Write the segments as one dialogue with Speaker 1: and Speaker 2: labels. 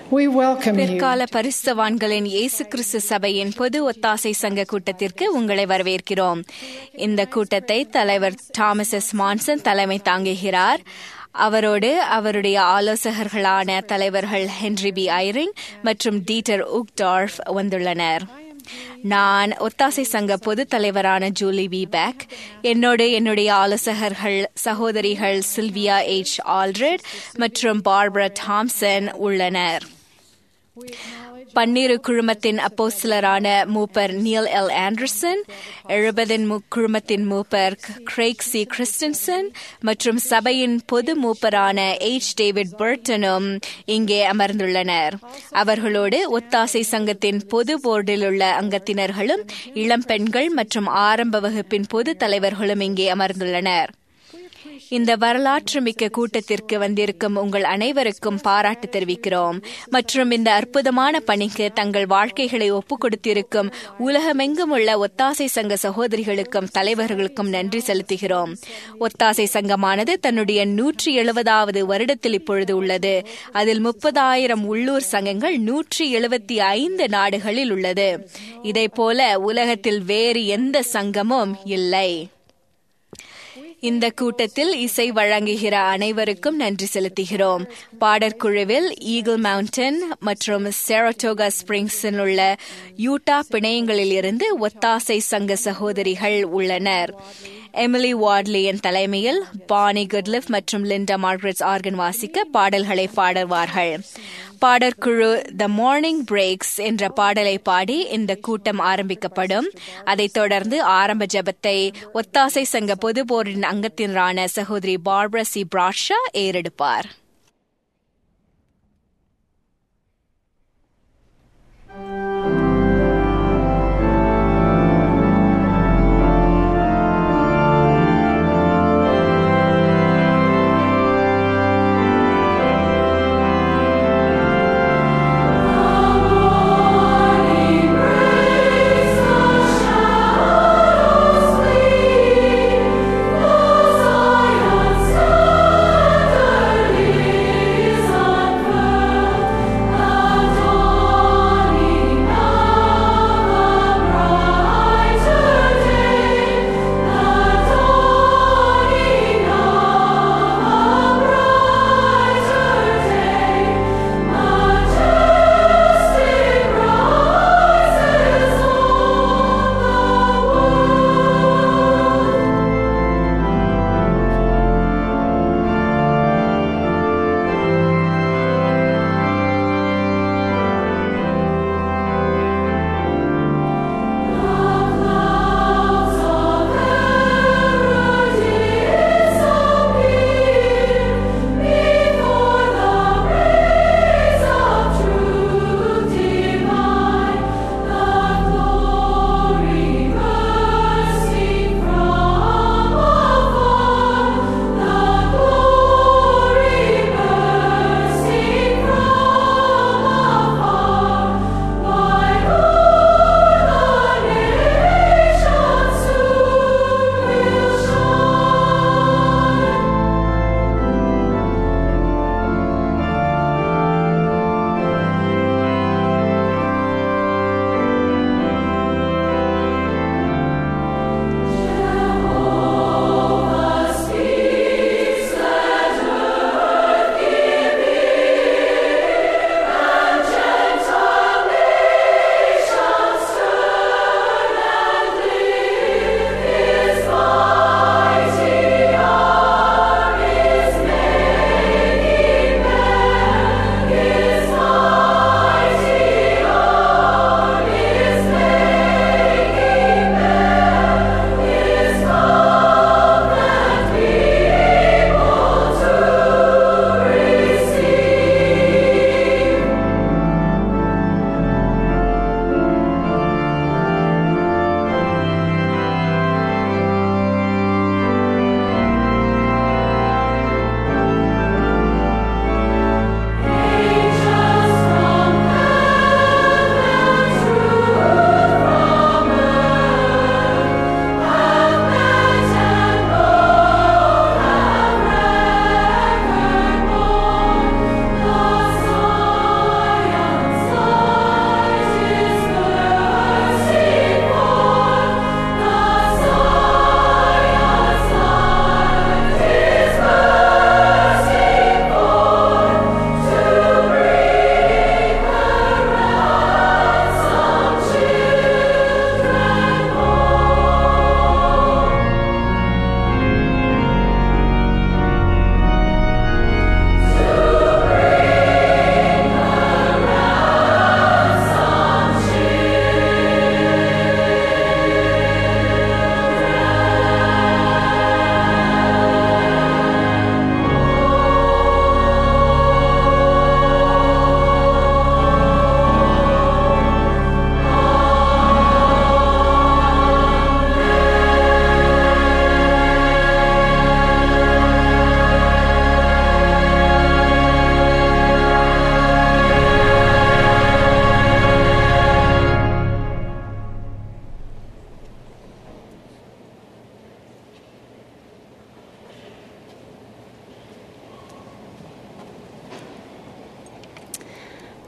Speaker 1: We welcome you.
Speaker 2: பிற்கால பரிசுத்தவான்களின் இயேசு கிறிஸ்து சபையின் பொது ஒத்தாசை சங்க கூட்டத்திற்கு உங்களை வரவேற்கிறோம் இந்த கூட்டத்தை தலைவர் தாமஸ் எஸ் மான்சன் தலைமை தாங்குகிறார் அவரோடு அவருடைய ஆலோசகர்களான தலைவர்கள் ஹென்ரி பி ஐரிங் மற்றும் டீட்டர் உக்டார்ஃப் வந்துள்ளனர் நான் ஒத்தாசை சங்க பொது தலைவரான ஜூலி பி பேக் என்னோடு என்னுடைய ஆலோசகர்கள் சகோதரிகள் சில்வியா எச் ஆல்ரெட் மற்றும் பார்பரா தாம்சன் உள்ளனர் பன்னிரு குழுமத்தின் அப்போஸ்தலரான மூப்பர் நீல் எல் ஆண்டர்சன் எழுபதின் மு- குழுமத்தின் மூப்பர் கிரேக் சி கிறிஸ்டன்சன் மற்றும் சபையின் பொது மூப்பரான எச் டேவிட் பர்டனும் இங்கே அமர்ந்துள்ளனர் அவர்களோடு ஒத்தாசை சங்கத்தின் பொது போர்டில் உள்ள அங்கத்தினர்களும் இளம் பெண்கள் மற்றும் ஆரம்ப வகுப்பின் பொது தலைவர்களும் இங்கே அமர்ந்துள்ளனர் இந்த வரலாற்று மிக்க கூட்டத்திற்கு வந்திருக்கும் உங்கள் அனைவருக்கும் பாராட்டு தெரிவிக்கிறோம் மற்றும் இந்த அற்புதமான பணிக்கு தங்கள் வாழ்க்கைகளை ஒப்புக் கொடுத்திருக்கும் உலகமெங்கும் உள்ள ஒத்தாசை சங்க சகோதரிகளுக்கும் தலைவர்களுக்கும் நன்றி செலுத்துகிறோம் ஒத்தாசை சங்கமானது தன்னுடைய நூற்றி எழுபதாவது வருடத்தில் இப்பொழுது உள்ளது அதில் முப்பதாயிரம் உள்ளூர் சங்கங்கள் நூற்றி எழுபத்தி ஐந்து நாடுகளில் உள்ளது இதைப்போல உலகத்தில் வேறு எந்த சங்கமும் இல்லை இந்த கூட்டத்தில் இசை வழங்குகிற அனைவருக்கும் நன்றி செலுத்துகிறோம் பாடற்குழுவில் ஈகிள் மவுண்டன் மற்றும் செரட்டோகா ஸ்பிரிங்ஸில் உள்ள யூட்டா பிணையங்களில் இருந்து ஒத்தாசை சங்க சகோதரிகள் உள்ளனர் எமிலி வார்ட்லியின் தலைமையில் பானி குட்லிஃப் மற்றும் லிண்டா மார்க்ரெட்ஸ் ஆர்கன் வாசிக்க பாடல்களை பாடுவார்கள் பாடற்குழு த மார்னிங் பிரேக்ஸ் என்ற பாடலை பாடி இந்த கூட்டம் ஆரம்பிக்கப்படும் அதைத் தொடர்ந்து ஆரம்ப ஜெபத்தை ஒத்தாசை சங்க பொது போரின் அங்கத்தினரான சகோதரி பார்பரா சி பிராஷா ஏறெடுப்பார்
Speaker 3: Zion, Zion,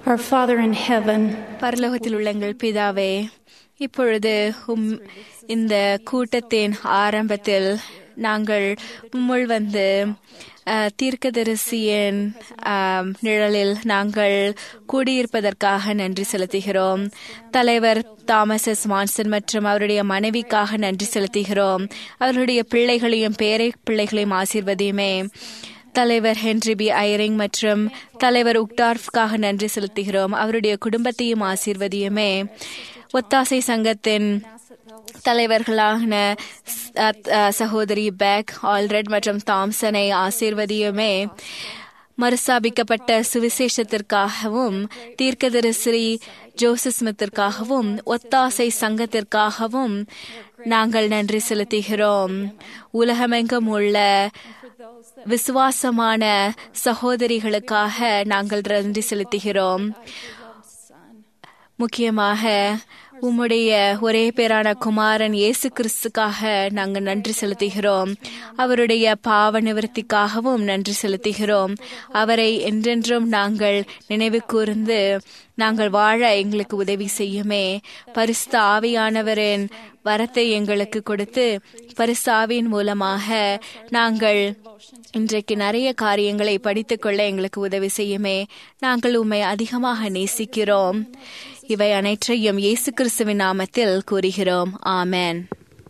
Speaker 1: Our Father in heaven,
Speaker 2: பரலோகத்தில் உள்ள எங்கள் பிதாவே இப்பொழுது உம் இந்த கூட்டத்தின் ஆரம்பத்தில் நாங்கள் உம்முள் வந்து அஹ், தீர்க்கதரிசியின் ஆம், நிழலில் நாங்கள் கூடியிருப்பதற்காக நன்றி செலுத்துகிறோம் தலைவர் தாமஸ் எஸ் மான்சன் மற்றும் அவருடைய மனைவிக்காக நன்றி செலுத்துகிறோம் அவர்களுடைய பிள்ளைகளையும் பேரை பிள்ளைகளையும் ஆசீர்வதியுமே தலைவர் ஹென்ரி பி ஐரிங் மற்றும் தலைவர் உக்டார்ஃப்காக நன்றி செலுத்துகிறோம் அவருடைய குடும்பத்தையும் ஆசீர்வதியுமே ஒத்தாசை சங்கத்தின் தலைவர்களான ஸ்- அ- அ- சகோதரி பேக் ஆல்ரெட் மற்றும் தாம்சனை ஆசீர்வதியுமே மறுசாபிக்கப்பட்ட சுவிசேஷத்திற்காகவும் தீர்க்கதரிசி ஜோசப் ஸ்மித்திற்காகவும் ஒத்தாசை சங்கத்திற்காகவும் நாங்கள் நன்றி செலுத்துகிறோம் உலகமெங்கும் உள்ள விசுவாசமான சகோதரிகளுக்காக நாங்கள் நன்றி செலுத்துகிறோம் முக்கியமாக உம்முடைய ஒரே பேரான குமாரன் இயேசு கிறிஸ்துக்காக நாங்கள் நன்றி செலுத்துகிறோம் அவருடைய பாவ நிவர்த்திக்காகவும் நன்றி செலுத்துகிறோம் அவரை என்றென்றும் நாங்கள் நினைவு கூர்ந்து நாங்கள் வாழ எங்களுக்கு உதவி செய்யுமே பரிசுத்த ஆவியானவரின் வரத்தை எங்களுக்கு கொடுத்து பரிசாவின் மூலமாக நாங்கள் இன்றைக்கு நிறைய காரியங்களை படித்துக்கொள்ள எங்களுக்கு உதவி செய்யுமே நாங்கள் உம்மை அதிகமாக நேசிக்கிறோம் இவை அனைற்றையும் இயேசு கிறிஸ்துவின் நாமத்தில் கூறுகிறோம் ஆமென்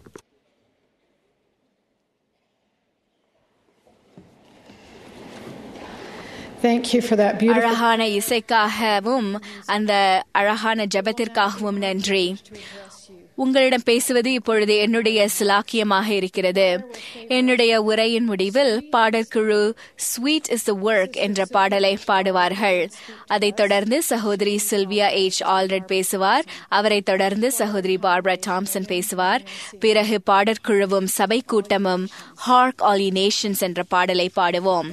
Speaker 1: thank you for that beautiful.
Speaker 2: அழகான இசைக்காகவும் அந்த அழகான ஜெபத்திற்காகவும் நன்றி உங்களிடம் பேசுவது இப்பொழுது என்னுடைய சிலாக்கியமாக இருக்கிறது என்னுடைய உரையின் முடிவில் பாடற்குழு ஸ்வீட் இஸ் த ஒர்க் என்ற பாடலை பாடுவார்கள் அதைத் தொடர்ந்து சகோதரி சில்வியா எச் ஆல்ரெட் பேசுவார் அவரைத் தொடர்ந்து சகோதரி பார்பரா டாம்சன் பேசுவார் பிறகு பாடற்குழுவும் சபை கூட்டமும் ஹார்க் ஆலி நேஷன்ஸ் என்ற பாடலை பாடுவோம்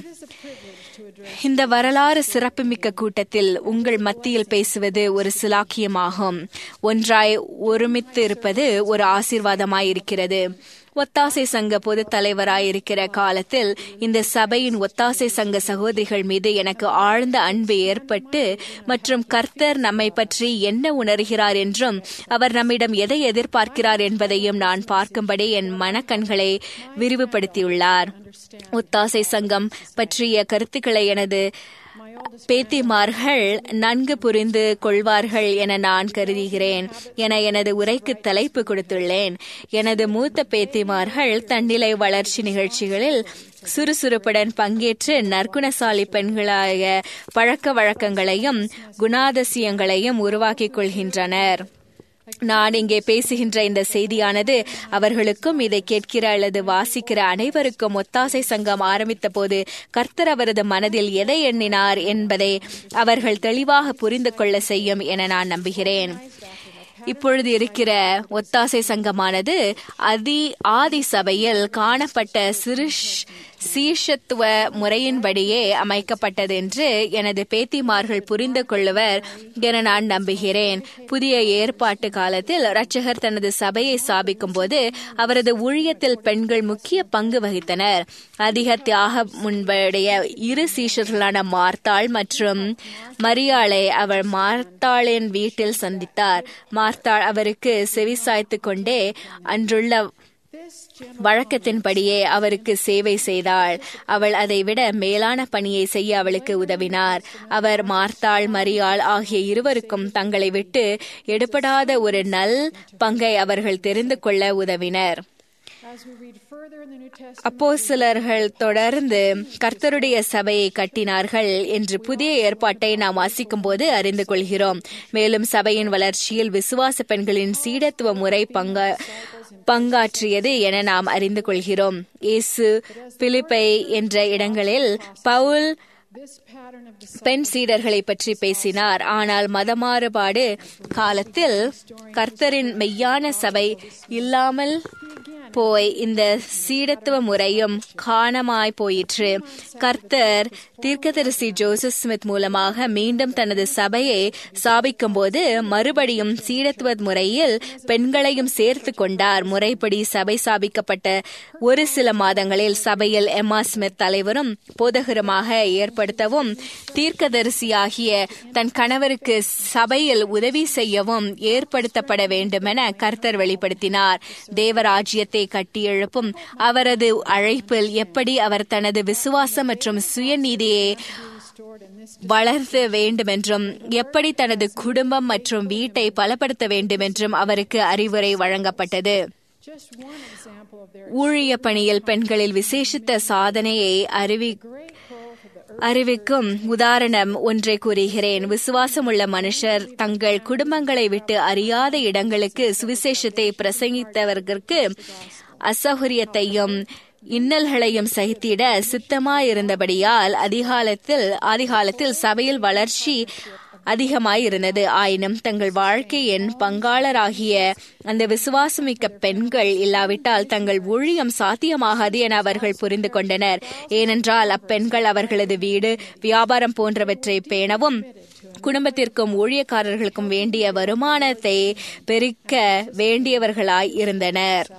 Speaker 2: இந்த வரலாறு சிறப்புமிக்க கூட்டத்தில் உங்கள் மத்தியில் பேசுவது ஒரு சிலாக்கியமாகும் ஒன்றாய் ஒருமித்து இருப்பது ஒரு ஆசீர்வாதமாயிருக்கிறது ஒத்தாசை சங்க பொதுத் தலைவராயிருக்கிற காலத்தில் இந்த சபையின் ஒத்தாசை சங்க சகோதரிகள் மீது எனக்கு ஆழ்ந்த அன்பு ஏற்பட்டு மற்றும் கர்த்தர் நம்மை பற்றி என்ன உணர்கிறார் என்றும் அவர் நம்மிடம் எதை எதிர்பார்க்கிறார் என்பதையும் நான் பார்க்கும்படி என் மனக்கண்களை விரிவுபடுத்தியுள்ளார் ஒத்தாசை சங்கம் பற்றிய கருத்துக்களை எனது பேத்திமார்கள் நன்கு புரிந்து கொள்வார்கள் என நான் கருதுகிறேன் என எனது உரைக்கு தலைப்பு கொடுத்துள்ளேன் எனது மூத்த பேத்திமார்கள் தன்னிலை வளர்ச்சி நிகழ்ச்சிகளில் சுறுசுறுப்புடன் பங்கேற்று நற்குணசாலி பெண்களாய பழக்க வழக்கங்களையும் குணாதிசயங்களையும் உருவாக்கிக் கொள்கின்றனர் நான் இங்கே பேசுகின்ற இந்த செய்தியானது அவர்களுக்கும் இதை கேட்கிற அல்லது வாசிக்கிற அனைவருக்கும் ஒத்தாசை சங்கம் ஆரம்பித்த போது கர்த்தர் அவரது மனதில் எதை எண்ணினார் என்பதை அவர்கள் தெளிவாக புரிந்து கொள்ள செய்யும் என நான் நம்புகிறேன் இப்பொழுது இருக்கிற ஒத்தாசை சங்கமானது அதி ஆதி சபையில் காணப்பட்ட சிறு சீஷத்துவ முறையின்படியே அமைக்கப்பட்டது என்று எனது பேத்திமார்கள் புரிந்து கொள்ளுவர் என நான் நம்புகிறேன் புதிய ஏற்பாட்டு காலத்தில் இரட்சகர் தனது சபையை ஸ்தாபிக்கும் போது அவரது ஊழியத்தில் பெண்கள் முக்கிய பங்கு வகித்தனர் அதிக தியாக முன்படைய இரு சீஷர்களான மார்த்தாள் மற்றும் மரியாளை அவர் மார்த்தாளின் வீட்டில் சந்தித்தார் மார்த்தாள் அவருக்கு செவிசாய்த்து கொண்டே அன்றுள்ள வழக்கத்தின்படியே அவருக்கு சேவை செய்தாள் அவள் அதைவிட மேலான பணியை செய்ய அவளுக்கு உதவினார் அவர் மார்த்தாள் மரியாள் ஆகிய இருவருக்கும் தங்களை விட்டு எடுபடாத ஒரு நல் பங்கை அவர்கள் தெரிந்து கொள்ள உதவினர் அப்போ சிலர்கள் தொடர்ந்து கர்த்தருடைய சபையை கட்டினார்கள் என்று புதிய ஏற்பாட்டை நாம் வாசிக்கும் போது அறிந்து கொள்கிறோம் மேலும் சபையின் வளர்ச்சியில் விசுவாச பெண்களின் சீடத்துவ முறை பங்க பங்காற்றியது என நாம் அறிந்து கொள்கிறோம் இயேசு பிலிப்பை என்ற இடங்களில் பவுல் பெண் சீடர்களை பற்றி பேசினார் ஆனால் மதமாறுபாடு காலத்தில் கர்த்தரின் மெய்யான சபை இல்லாமல் போய் இந்த சீடத்துவ முறையும் காணமாய் போயிற்று கர்த்தர் தீர்க்கதரிசி ஜோசப் ஸ்மித் மூலமாக மீண்டும் தனது சபையை சாபிக்கும் போது மறுபடியும் சீடத்துவ முறையில் பெண்களையும் சேர்த்து கொண்டார் முறைப்படி சபை சாபிக்கப்பட்ட ஒரு சில மாதங்களில் சபையில் எம்மா ஸ்மித் தலைவரும் போதகருமாக ஏற்படுத்தவும் தீர்க்கதரிசியாகிய தன் கணவருக்கு சபையில் உதவி செய்யவும் ஏற்படுத்தப்பட வேண்டுமென கர்த்தர் வெளிப்படுத்தினார் தேவராஜ்யத்தை கட்டியெழுப்பும் அவரது அழைப்பில் எப்படி அவர் தனது விசுவாசம் மற்றும் சுயநீதியை வளர்த்த வேண்டுமென்றும் எப்படி தனது குடும்பம் மற்றும் வீட்டை பலப்படுத்த வேண்டுமென்றும் அவருக்கு அறிவுரை வழங்கப்பட்டது ஊழிய பணியில் பெண்களில் விசேஷித்த சாதனையை அறிவி அறிவிக்கும் உதாரணம் ஒன்றை கூறுகிறேன் விசுவாசமுள்ள மனுஷர் தங்கள் குடும்பங்களை விட்டு அறியாத இடங்களுக்கு சுவிசேஷத்தை பிரசங்கித்தவர்களுக்கு அசௌகரியத்தையும் இன்னல்களையும் சகித்திட சித்தமாயிருந்தபடியால் அதிகாலத்தில் அதிகாலத்தில் சபையில் வளர்ச்சி அதிகமாயிருந்தது ஆயினும் தங்கள் வாழ்க்கையின் பங்காளராகிய அந்த விசுவாசமிக்க பெண்கள் இல்லாவிட்டால் தங்கள் ஊழியம் சாத்தியமாகாது என அவர்கள் புரிந்து கொண்டனர் ஏனென்றால் அப்பெண்கள் அவர்களது வீடு வியாபாரம் போன்றவற்றை பேணவும் குடும்பத்திற்கும் ஊழியக்காரர்களுக்கும் வேண்டிய வருமானத்தை பெருக்க வேண்டியவர்களாய் இருந்தனர்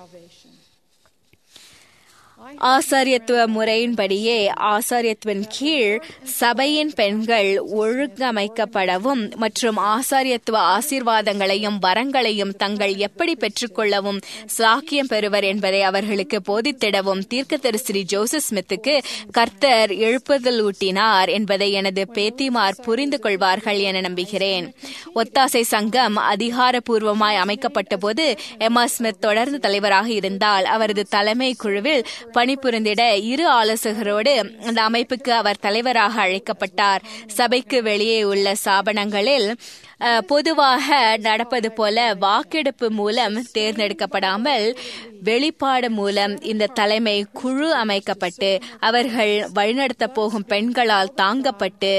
Speaker 2: ஆசாரியத்துவ முறையின்படியே ஆசாரியத்துவின் கீழ் சபையின் பெண்கள் ஒழுங்கமைக்கப்படவும் மற்றும் ஆசாரியத்துவ ஆசீர்வாதங்களையும் வரங்களையும் தங்கள் எப்படி பெற்றுக்கொள்ளவும் சாக்கியம் பெறுவர் என்பதை அவர்களுக்கு போதித்திடவும் தீர்க்கதரிசி ஜோசப் ஸ்மித்துக்கு கர்த்தர் எழுப்புதல் ஊட்டினார் என்பதை எனது பேத்திமார் புரிந்து கொள்வார்கள் என நம்புகிறேன் ஒத்தாசை சங்கம் அதிகாரப்பூர்வமாய் அமைக்கப்பட்ட போது எம்மா ஸ்மித் தொடர்ந்து தலைவராக இருந்தால் அவரது தலைமை குழுவில் பணிபுரிந்திட இரு ஆலோசகரோடு அந்த அமைப்புக்கு அவர் தலைவராக அழைக்கப்பட்டார் சபைக்கு வெளியே உள்ள ஸ்தாபனங்களில் பொதுவாக நடப்பது போல வாக்கெடுப்பு மூலம் தேர்ந்தெடுக்கப்படாமல் வெளிப்பாடு மூலம் இந்த தலைமை குழு அமைக்கப்பட்டு அவர்கள் வழிநடத்த போகும் பெண்களால் தாங்கப்பட்டு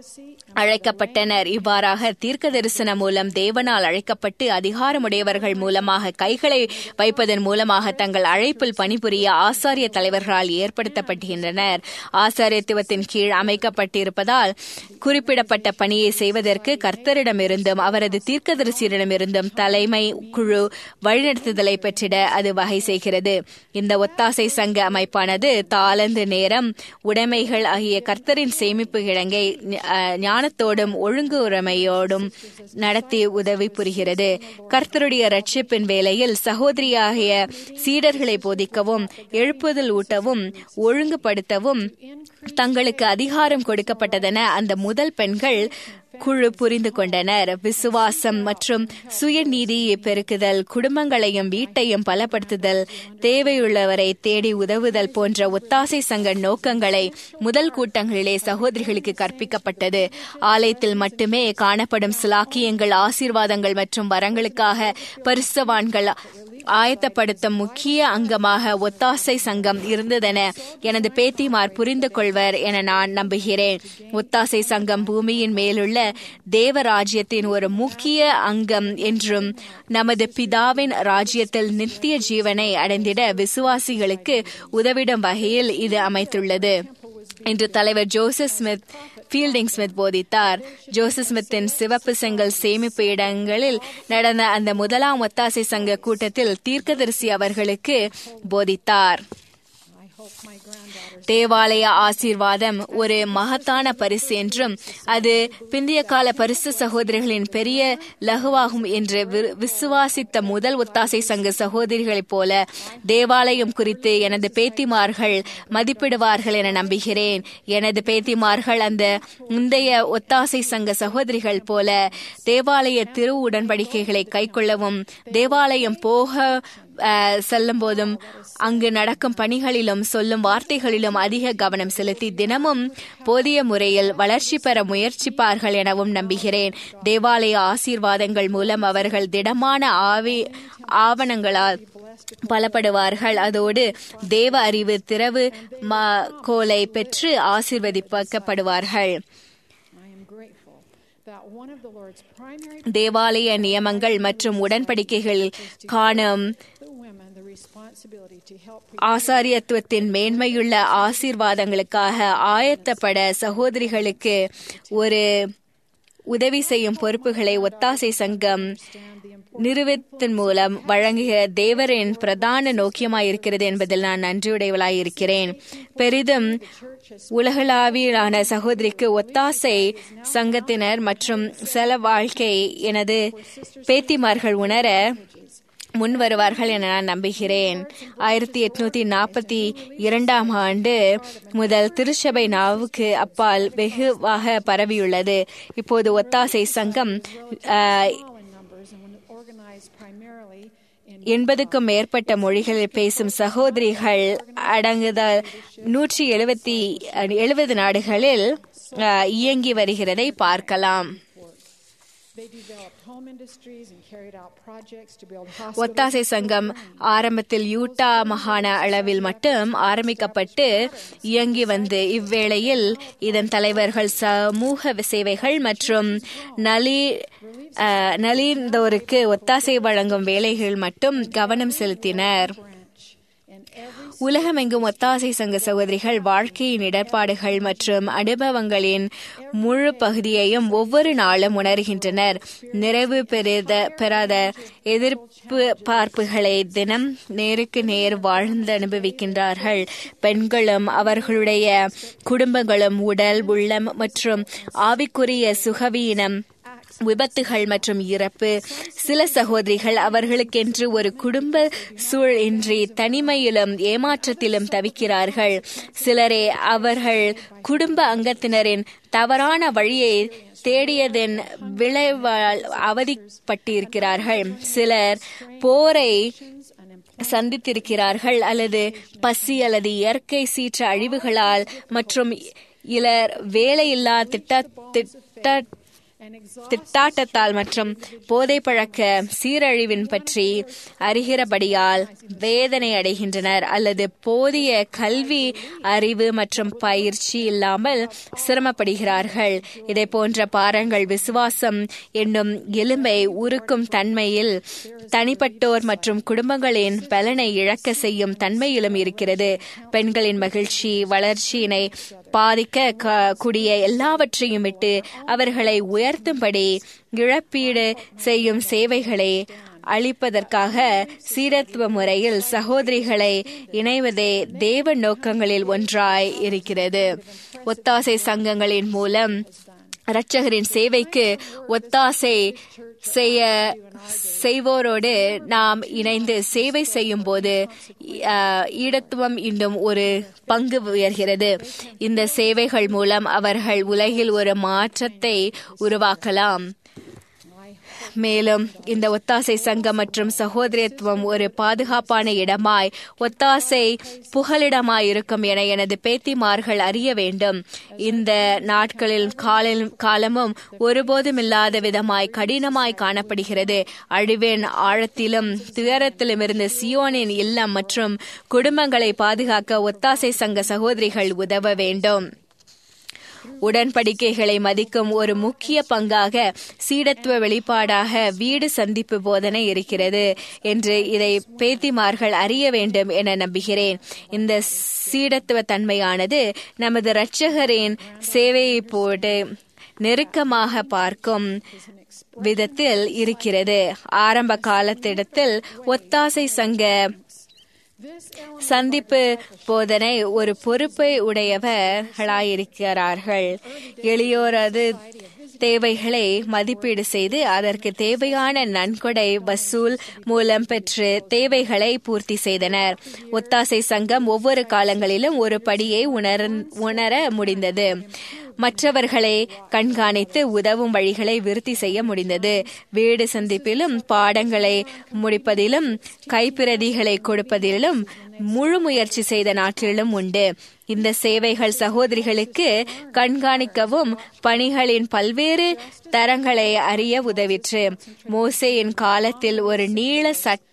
Speaker 2: அழைக்கப்பட்டனர் இவ்வாறாக தீர்க்க தரிசனம் மூலம் தேவனால் அழைக்கப்பட்டு அதிகாரமுடையவர்கள் மூலமாக கைகளை வைப்பதன் மூலமாக தங்கள் அழைப்பில் பணிபுரிய ஆசாரிய தலைவர்களால் ஏற்படுத்தப்படுகின்றனர் ஆசாரியத்துவத்தின் கீழ் அமைக்கப்பட்டிருப்பதால் குறிப்பிடப்பட்ட பணியை செய்வதற்கு கர்த்தரிடமிருந்தும் அவரது தீர்க்கதரிசியிடமிருந்தும் தலைமை குழு வழிநடத்துதலை பெற்றிட அது வகை செய்கிறது இந்த ஒத்தாசை சங்க அமைப்பானது தாளந்து நேரம் உடைமைகள் ஆகிய கர்த்தரின் சேமிப்பு கிழங்கை ஞானத்தோடும் ஒழுங்குமுறையோடும் நடத்தி உதவி புரிகிறது கர்த்தருடைய ரட்சிப்பின் வேளையில் சகோதரியாகிய சீடர்களை போதிக்கவும் எழுப்புதல் ஊட்டவும் ஒழுங்குபடுத்தவும் தங்களுக்கு அதிகாரம் கொடுக்கப்பட்டதென அந்த முதல் பெண்கள் குழு புரிந்து கொண்டனர் விசுவாசம் மற்றும் சுயநீதியை பெருக்குதல் குடும்பங்களையும் வீட்டையும் பலப்படுத்துதல் தேவையுள்ளவரை தேடி உதவுதல் போன்ற ஒத்தாசை சங்க நோக்கங்களை முதல் கூட்டங்களிலே சகோதரிகளுக்கு கற்பிக்கப்பட்டது ஆலயத்தில் மட்டுமே காணப்படும் சிலாக்கியங்கள் ஆசீர்வாதங்கள் மற்றும் வரங்களுக்காக பரிசவான்கள் ஆயத்தப்படுத்தும் முக்கிய அங்கமாக ஒத்தாசை சங்கம் இருந்ததென எனது பேத்திமார் புரிந்து கொள்வர் என நான் நம்புகிறேன் ஒத்தாசை சங்கம் பூமியின் மேலுள்ள தேவராஜ்யத்தின் ஒரு முக்கிய அங்கம் என்றும் நமது பிதாவின் ராஜ்யத்தில் நித்திய ஜீவனை அடைந்திட விசுவாசிகளுக்கு உதவிடும் வகையில் இது அமைத்துள்ளது இன்று தலைவர் ஜோசப் ஸ்மித் ஃபீல்டிங் ஸ்மித் போதித்தார் ஜோசப் ஸ்மித்தின் சிவப்பு செங்கல் சேமிப்பு இடங்களில் நடந்த அந்த முதலாம் ஒத்தாசை சங்க கூட்டத்தில் தீர்க்கதரிசி அவர்களுக்கு போதித்தார் தேவாலய ஆசீர்வாதம் ஒரு மகத்தான பரிசு என்றும் அது பிந்தைய கால பரிசு சகோதரிகளின் பெரிய லகுவாகும் என்று விசுவாசித்த முதல் ஒத்தாசை சங்க சகோதரிகளைப் போல தேவாலயம் குறித்து எனது பேத்திமார்கள் மதிப்பிடுவார்கள் என நம்புகிறேன் எனது பேத்திமார்கள் அந்த முந்தைய ஒத்தாசை சங்க சகோதரிகள் போல தேவாலய திரு உடன்படிக்கைகளை கைக்கொள்ளவும் தேவாலயம் போக செல்லும் போதும் அங்கு நடக்கும் பணிகளிலும் சொல்லும் வார்த்தைகளிலும் அதிக கவனம் செலுத்தி தினமும் போதிய முறையில் வளர்ச்சி பெற முயற்சிப்பார்கள் எனவும் நம்புகிறேன் தேவாலய ஆசீர்வாதங்கள் மூலம் அவர்கள் திடமான ஆவி ஆவணங்களால் பலப்படுவார்கள் அதோடு தேவ அறிவு திறவு கோலை பெற்று ஆசீர்வதிக்கப்படுவார்கள்
Speaker 1: that one of the Lord's primary
Speaker 2: தேவாலய நியமங்கள் மற்றும் உடன்படிக்கைகளில் காணும்
Speaker 1: the women the responsibility to help
Speaker 2: ஆசாரியத்துவத்தின் மேன்மையுள்ள ஆசீர்வாதங்களுக்காக ஆயத்தப்பட சகோதரிகளுக்கு ஒரு உதவி செய்யும் பொறுப்புகளை ஒத்தாசை சங்கம் நிறுவத்தின் மூலம் வழங்கிய தேவரின் பிரதான நோக்கியமாயிருக்கிறது என்பதில் நான் நன்றியுடையவளாயிருக்கிறேன் பெரிதும் உலகளாவியலான சகோதரிக்கு ஒத்தாசை சங்கத்தினர் மற்றும் செல வாழ்க்கை எனது பேத்திமார்கள் உணர முன் வருவார்கள் என நான் நம்புகிறேன் ஆயிரத்தி எட்நூத்தி நாற்பத்தி இரண்டாம் ஆண்டு முதல் திருச்சபை நாவுக்கு அப்பால் வெகுவாக பரவியுள்ளது இப்போது ஒத்தாசை சங்கம் ஆஹ்,
Speaker 1: in numbers and when organized primarily in
Speaker 2: எண்பதுக்கும் மேற்பட்ட மொழிகளில் பேசும் சகோதரிகள் அடங்குதல் நூற்றி எழுபத்தி எழுபது நாடுகளில் ஆஹ், இயங்கி வருகிறதை பார்க்கலாம்
Speaker 1: they developed home industries and carried out projects to build hospitals
Speaker 2: ஒத்தாசை சங்கம் ஆரம்பத்தில் யூட்டா மாகாண அளவில் மட்டும் ஆரம்பிக்கப்பட்டு இயங்கி வந்து இவ்வேளையில் இதன் தலைவர்கள் சமூக சேவைகள் மற்றும் நலி அஹ், நலிந்தோருக்கு ஒத்தாசை வழங்கும் வேலைகள் மட்டும் கவனம் செலுத்தினர்
Speaker 1: branch in every
Speaker 2: உலகமெங்கும் ஒத்தாசை சங்க சகோதரிகள் வாழ்க்கையின் இடர்பாடுகள் மற்றும் அனுபவங்களின் முழு பகுதியையும் ஒவ்வொரு நாளும் உணர்கின்றனர் நிறைவு பெறாத பெறாத எதிர்ப்பு பார்ப்புகளை தினம் நேருக்கு நேர் வாழ்ந்து அனுபவிக்கின்றார்கள் பெண்களும் அவர்களுடைய குடும்பங்களும் உடல் உள்ளம் மற்றும் ஆவிக்குரிய சுகவீனம் விபத்துகள் மற்றும் இறப்பு சில சகோதரிகள் அவர்களுக்கென்று ஒரு குடும்ப சூழ் இன்றி தனிமையிலும் ஏமாற்றத்திலும் தவிக்கிறார்கள் சிலரே அவர்கள் குடும்ப அங்கத்தினரின் தவறான வழியை தேடியதன் விளைவால் அவதிப்பட்டிருக்கிறார்கள் சிலர் போரை சந்தித்திருக்கிறார்கள் அல்லது பசி அல்லது இயற்கை சீற்ற அழிவுகளால் மற்றும் இலர் வேலையில்லா திட்ட திட்ட திட்டாட்டத்தால் மற்றும் போதை பழக்க சீரழிவின் பற்றி அறிகிறபடியால் வேதனை அடைகின்றனர் அல்லது போதிய கல்வி அறிவு மற்றும் பயிற்சி இல்லாமல் சிரமப்படுகிறார்கள் இதை போன்ற பாரங்கள் விசுவாசம் என்னும் எலும்பை உருக்கும் தன்மையில் தனிப்பட்டோர் மற்றும் குடும்பங்களின் பலனை இழக்க செய்யும் தன்மையிலும் இருக்கிறது பெண்களின் மகிழ்ச்சி வளர்ச்சியினை பாதிக்க க- கூடிய எல்லாவற்றையும் விட்டு அவர்களை உயர்த்தும்படி இழப்பீடு செய்யும் சேவைகளை அளிப்பதற்காக சீரத்துவ முறையில் சகோதரிகளை இணைவதே தேவ நோக்கங்களில் ஒன்றாய் இருக்கிறது ஒத்தாசை சங்கங்களின் மூலம் இரட்சகரின் சேவைக்கு ஒத்தாசை செய்ய செய்வோரோடு நாம் இணைந்து சேவை செய்யும் போது ஈடத்துவம் இன்னும் ஒரு பங்கு உயர்கிறது இந்த சேவைகள் மூலம் அவர்கள் உலகில் ஒரு மாற்றத்தை உருவாக்கலாம் மேலும் இந்த ஒத்தாசை சங்கம் மற்றும் சகோதரியத்துவம் ஒரு பாதுகாப்பான இடமாய் ஒத்தாசை புகலிடமாய் இருக்கும் என எனது பேத்திமார்கள் அறிய வேண்டும் இந்த நாட்களில் காலில் காலமும் ஒருபோதும் இல்லாத விதமாய் கடினமாய் காணப்படுகிறது அழிவின் ஆழத்திலும் துயரத்திலும் இருந்து சியோனின் இல்லம் மற்றும் குடும்பங்களை பாதுகாக்க ஒத்தாசை சங்க சகோதரிகள் உதவ வேண்டும் உடன்படிக்கைகளை மதிக்கும் ஒரு முக்கிய பங்காக சீடத்துவ வெளிப்பாடாக வீடு சந்திப்பு போதனை இருக்கிறது என்று இதை பேத்திமார்கள் அறிய வேண்டும் என நம்புகிறேன் இந்த சீடத்துவ தன்மையானது நமது இரட்சகரின் சேவையை போட்டு நெருக்கமாக பார்க்கும் விதத்தில் இருக்கிறது ஆரம்ப காலத்திடத்தில் ஒத்தாசை சங்க சந்திப்பு போதனை ஒரு பொறுப்பை உடையவர்களாயிருக்கிறார்கள் எளியோரது தேவைகளை மதிப்பீடு செய்து அதற்கு தேவையான நன்கொடை வசூல் மூலம் பெற்று தேவைகளை பூர்த்தி செய்தனர் ஒத்தாசை சங்கம் ஒவ்வொரு காலங்களிலும் ஒரு படியை உணர உணர முடிந்தது மற்றவர்களை கண்காணித்து உதவும் வழிகளை விருத்தி செய்ய முடிந்தது வீடு சந்திப்பிலும் பாடங்களை முடிப்பதிலும் கைப்பிரதிகளை கொடுப்பதிலும் முழு முயற்சி செய்த நாட்டிலும் உண்டு இந்த சேவைகள் சகோதரிகளுக்கு கண்காணிக்கவும் பணிகளின் பல்வேறு தரங்களை அறிய உதவிற்று மோசேயின் காலத்தில் ஒரு நீள சட்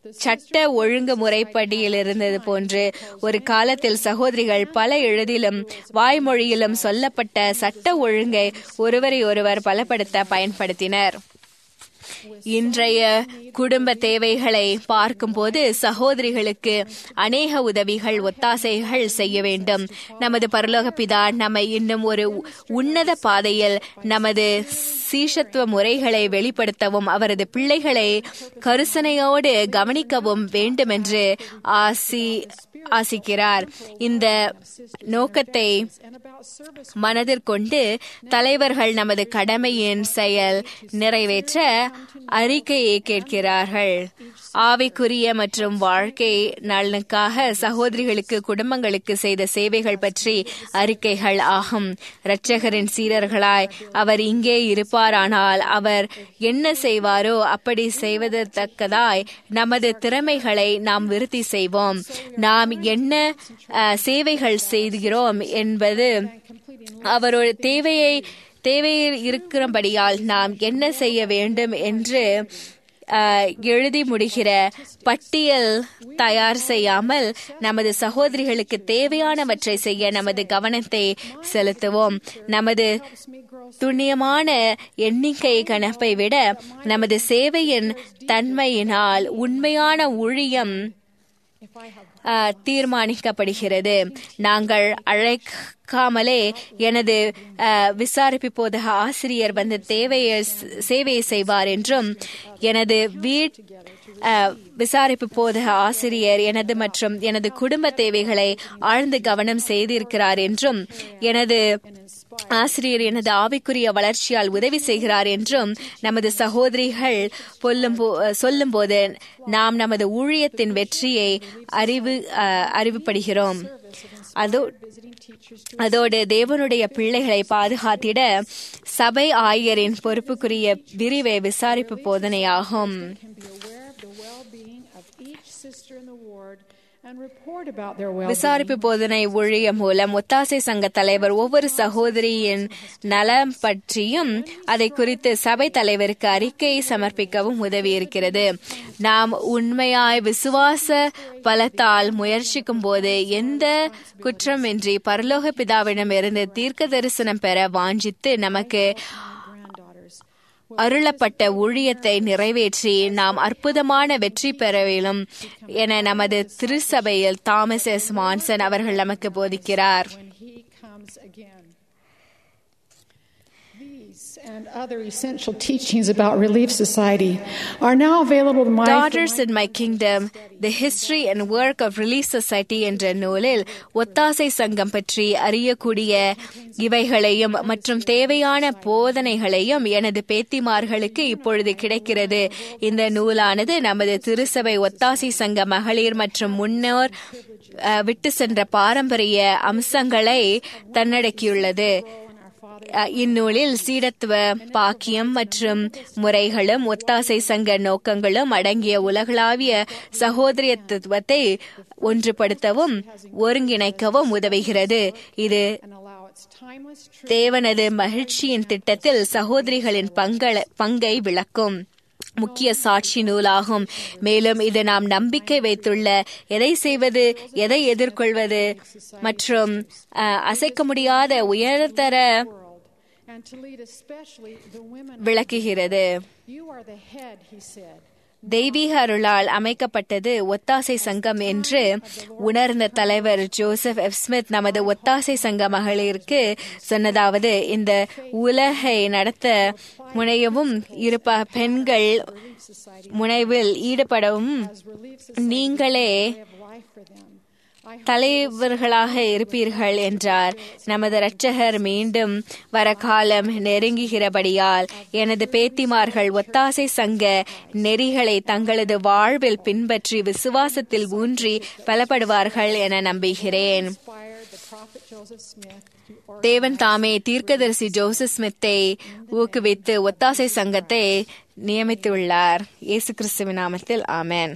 Speaker 2: சட்ட ஒழுங்கு முறைப்படியில் இருந்தது போன்று ஒரு காலத்தில் சகோதரிகள் பல எழுதிலும் வாய்மொழியிலும் சொல்லப்பட்ட சட்ட ஒழுங்கை ஒருவரை ஒருவர் பலப்படுத்த பயன்படுத்தினர் இன்றைய குடும்ப தேவைகளை பார்க்கும்போது சகோதரிகளுக்கு அநேக உதவிகள் ஒத்தாசைகள் செய்ய வேண்டும் நமது பரலோக பிதா நம்மை இன்னும் ஒரு உன்னத பாதையில் நமது சீஷத்துவ முறைகளை வெளிப்படுத்தவும் அவரது பிள்ளைகளை கருசனையோடு கவனிக்கவும் வேண்டுமென்று ஆசி ஆசிக்கிறார் இந்த நோக்கத்தை மனதிற்கொண்டு தலைவர்கள் நமது கடமையின் செயல் நிறைவேற்ற அறிக்கையை கேட்கிறார்கள் ஆவிக்குரிய மற்றும் வாழ்க்கை நலனுக்காக சகோதரிகளுக்கு குடும்பங்களுக்கு செய்த சேவைகள் பற்றி அறிக்கைகள் ஆகும் இரட்சகரின் சீரர்களாய் அவர் இங்கே இருப்பாரானால் அவர் என்ன செய்வாரோ அப்படி செய்வதற்கதாய் நமது திறமைகளை நாம் விருத்தி செய்வோம் நாம் என்ன சேவைகள் செய்கிறோம் என்பது அவரோட தேவையை தேவையில் இருக்கிறபடியால் நாம் என்ன செய்ய வேண்டும் என்று எழுதி முடிகிற பட்டியல் தயார் செய்யாமல் நமது சகோதரிகளுக்கு தேவையானவற்றை செய்ய நமது கவனத்தை செலுத்துவோம் நமது துண்ணியமான எண்ணிக்கை கணப்பை விட நமது சேவையின் தன்மையினால் உண்மையான ஊழியம் தீர்மானிக்கப்படுகிறது நாங்கள் அழைக்காமலே எனது விசாரிப்பு போதக ஆசிரியர் வந்து தேவையை சேவையை செய்வார் என்றும் எனது வீட் விசாரிப்பு போதக ஆசிரியர் எனது மற்றும் எனது குடும்ப தேவைகளை ஆழ்ந்து கவனம் செய்திருக்கிறார் என்றும் எனது ஆசிரியர் எனது ஆவிக்குரிய வளர்ச்சியால் உதவி செய்கிறார் என்றும் நமது சகோதரிகள் சொல்லும் போது நாம் நமது ஊழியத்தின் வெற்றியை அறிவு அறிவுப்படுகிறோம் அதோ அதோடு தேவனுடைய பிள்ளைகளை பாதுகாத்திட சபை ஆயரின் பொறுப்புக்குரிய விரிவை விசாரிப்பு போதனையாகும் விசாரிப்பு போதனை ஊழியம் மூலம் ஒத்தாசை சங்க தலைவர் ஒவ்வொரு சகோதரியின் நலம் பற்றியும் அதை குறித்து சபை தலைவருக்கு அறிக்கையை சமர்ப்பிக்கவும் உதவி இருக்கிறது நாம் உண்மையாய் விசுவாச பலத்தால் முயற்சிக்கும் போது எந்த குற்றமின்றி பரலோக பிதாவிடம் இருந்து தீர்க்க தரிசனம் பெற வாஞ்சித்து நமக்கு அருளப்பட்ட ஊழியத்தை நிறைவேற்றி நாம் அற்புதமான வெற்றி பெறவிலும் என நமது திருச்சபையில் தாமஸ் எஸ் மான்சன் அவர்கள் நமக்கு போதிக்கிறார்
Speaker 1: and other essential teachings about Relief Society are now available to my
Speaker 2: Daughters in My Kingdom, The History and Work of Relief Society என்ற நூலில் ஒத்தாசை சங்கம் பற்றி அறியக்கூடிய இவைகளையும் மற்றும் தேவையான போதனைகளையும் எனது பேத்திமார்களுக்கு இப்பொழுது கிடைக்கிறது இந்த நூலானது நமது திருசபை ஒத்தாசை சங்க மகளிர் மற்றும் முன்னோர் விட்டு சென்ற பாரம்பரிய அம்சங்களை தன்னடக்கியுள்ளது இந்நூலில் சீடத்துவ பாக்கியம் மற்றும் முறைகளும் ஒத்தாசை சங்க நோக்கங்களும் அடங்கிய உலகளாவிய சகோதரியத்துவத்தை ஒன்றுபடுத்தவும் ஒருங்கிணைக்கவும் உதவுகிறது இது தேவனது மகிழ்ச்சியின் திட்டத்தில் சகோதரிகளின் பங்கை விளக்கும் முக்கிய சாட்சி நூலாகும் மேலும் இது நாம் நம்பிக்கை வைத்துள்ள எதை செய்வது எதை எதிர்கொள்வது மற்றும் அசைக்க முடியாத உயர்தர விளக்குகிறது தெய்வீக அருளால் அமைக்கப்பட்டது ஒத்தாசை சங்கம் என்று உணர்ந்த தலைவர் ஜோசப் எஃப் ஸ்மித் நமது ஒத்தாசை சங்க மகளிருக்கு சொன்னதாவது இந்த உலகை நடத்த முனையவும் இருப்ப பெண்கள் முனைவில் ஈடுபடவும் நீங்களே தலைவர்களாக இருப்பீர்கள் என்றார் நமது இரட்சகர் மீண்டும் வர காலம் நெருங்குகிறபடியால் எனது பேத்திமார்கள் ஒத்தாசை சங்க நெறிகளை தங்களது வாழ்வில் பின்பற்றி விசுவாசத்தில் ஊன்றி பலப்படுவார்கள் என நம்புகிறேன் தேவன் தாமே தீர்க்கதரிசி ஜோசப் ஸ்மித்தை ஊக்குவித்து ஒத்தாசை சங்கத்தை நியமித்துள்ளார் இயேசு கிறிஸ்துவின் நாமத்தில் ஆமேன்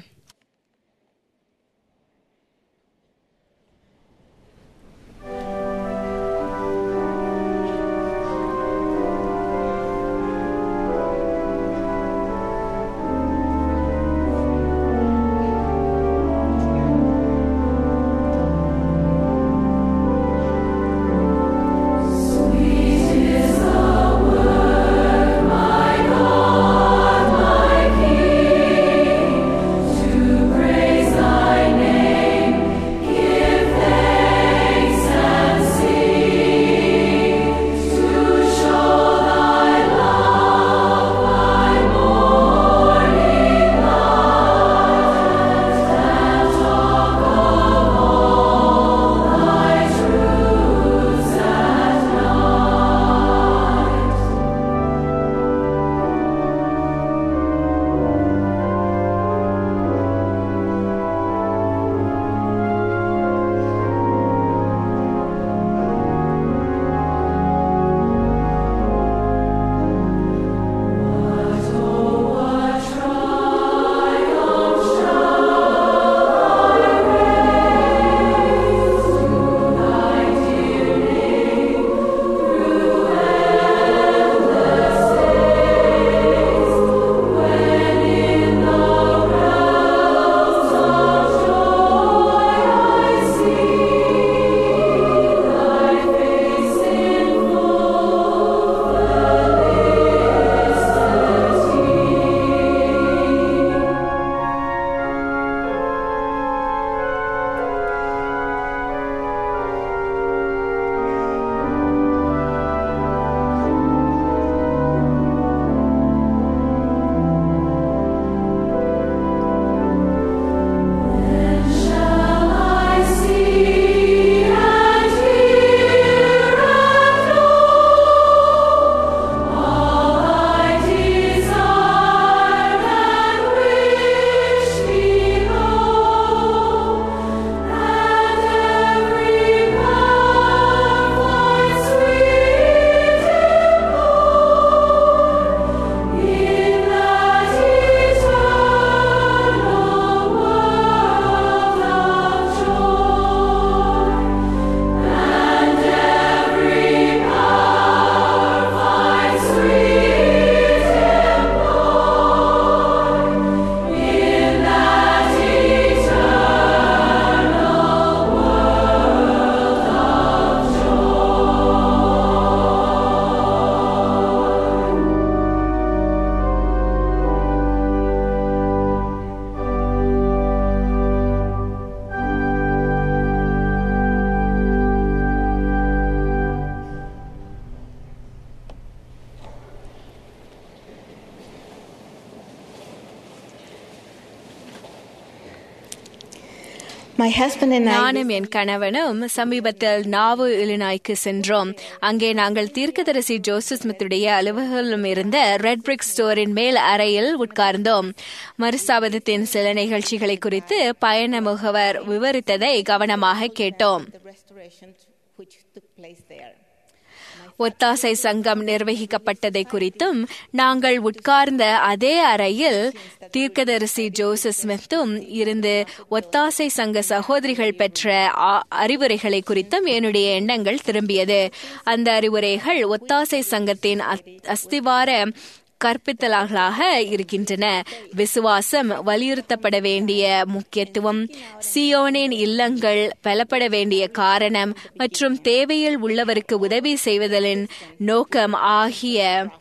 Speaker 3: My husband and I
Speaker 2: நானும் என் கணவனும் சமீபத்தில் நாவு இலினாய்க்கு சென்றோம் அங்கே நாங்கள் தீர்க்கதரிசி ஜோசப் ஸ்மித்துடைய அலுவலகம் இருந்த ரெட் பிரிக் ஸ்டோரின் மேல் அறையில் உட்கார்ந்தோம் மறுசாபதத்தின் சில நிகழ்ச்சிகளை குறித்து பயண முகவர் விவரித்ததை கவனமாக கேட்டோம்
Speaker 3: the restoration which took place there.
Speaker 2: ஒத்தாசை சங்கம் நிர்வகிக்கப்பட்டதை குறித்தும் நாங்கள் உட்கார்ந்த அதே அறையில் தீர்க்கதரிசி ஜோசப் ஸ்மித்தும் இருந்து ஒத்தாசை சங்க சகோதரிகள் பெற்ற ஆ- அறிவுரைகளை குறித்தும் என்னுடைய எண்ணங்கள் திரும்பியது அந்த அறிவுரைகள் ஒத்தாசை சங்கத்தின் அத்- அஸ்திவார கற்பித்தல்களாக இருக்கின்றன விசுவாசம் வலியுறுத்தப்பட வேண்டிய முக்கியத்துவம் சியோனின் இல்லங்கள் பலப்பட வேண்டிய காரணம் மற்றும் தேவையில் உள்ளவருக்கு உதவி செய்வதலின் நோக்கம் ஆகிய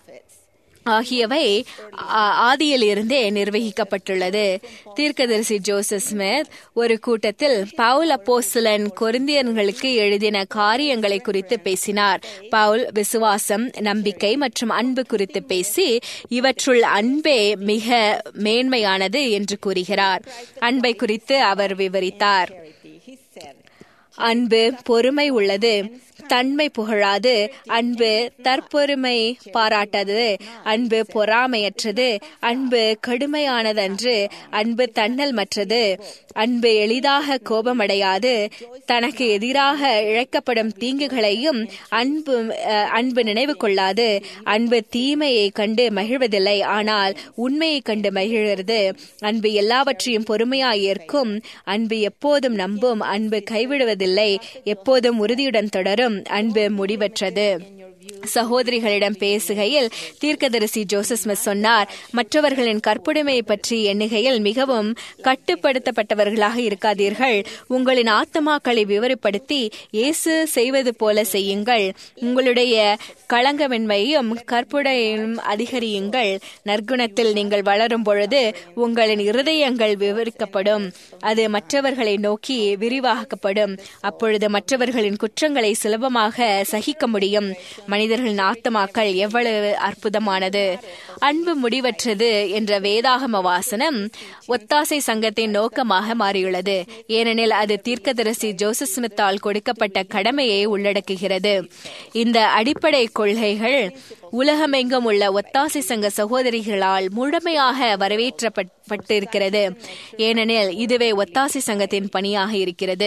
Speaker 2: ஆகியவை ஆ- ஆதியிலிருந்தே நிர்வகிக்கப்பட்டுள்ளது தீர்க்கதரிசி ஜோசப் ஸ்மித் ஒரு கூட்டத்தில் பவுல் அப்போஸ்தலன் கொரிந்தியர்களுக்கு எழுதின காரியங்களை குறித்து பேசினார் பவுல் விசுவாசம் நம்பிக்கை மற்றும் அன்பு குறித்து பேசி இவற்றுள் அன்பே மிக மேன்மையானது என்று கூறுகிறார் அன்பை குறித்து அவர் விவரித்தார்
Speaker 3: He said,
Speaker 2: அன்பு பொறுமை உள்ளது தன்மை புகழாது அன்பு தற்பொறுமை பாராட்டாதது அன்பு பொறாமையற்றது அன்பு கடுமையானதன்று அன்பு தன்னல் மற்றது அன்பு எளிதாக கோபமடையாது தனக்கு எதிராக இழைக்கப்படும் தீங்குகளையும் அன்பு அஹ், அன்பு நினைவு கொள்ளாது அன்பு தீமையை கண்டு மகிழ்வதில்லை ஆனால் உண்மையை கண்டு மகிழ்கிறது அன்பு எல்லாவற்றையும் பொறுமையாய் ஏற்கும் அன்பு எப்போதும் நம்பும் அன்பு கைவிடுவதில்லை எப்போதும் உறுதியுடன் தொடரும் அன்பு முடிவற்றது சகோதரிகளிடம் பேசுகையில் தீர்க்கதரிசி ஜோசப் ஸ்மித் சொன்னார் மற்றவர்களின் கற்புடைமையை பற்றி எண்ணுகையில் மிகவும் கட்டுப்படுத்தப்பட்டவர்களாக இருக்காதீர்கள் உங்களின் ஆத்மாக்களை விவரப்படுத்தி இயேசு செய்வது போல செய்யுங்கள் உங்களுடைய களங்கமின்மையும் கற்புடையும் அதிகரியுங்கள் நற்குணத்தில் நீங்கள் வளரும் பொழுது உங்களின் இருதயங்கள் விவரிக்கப்படும் அது மற்றவர்களை நோக்கி விரிவாக்கப்படும் அப்பொழுது மற்றவர்களின் குற்றங்களை சுலபமாக சகிக்க முடியும் மனிதர்களின் ஆத்மாக்கள் எவ்வளவு அற்புதமானது அன்பு முடிவற்றது என்ற வேதாகம வாசனம் ஒத்தாசை சங்கத்தின் நோக்கமாக மாறியுள்ளது ஏனெனில் அது தீர்க்கதரிசி ஜோசப் ஸ்மித்தால் கொடுக்கப்பட்ட கடமையை உள்ளடக்குகிறது இந்த அடிப்படை கொள்கைகள் உலகமெங்கும் உள்ள ஒத்தாசை சங்க சகோதரிகளால் முழுமையாக வரவேற்றப்பட்டிருக்கிறது ஏனெனில் இதுவே ஒத்தாசை சங்கத்தின் பணியாக இருக்கிறது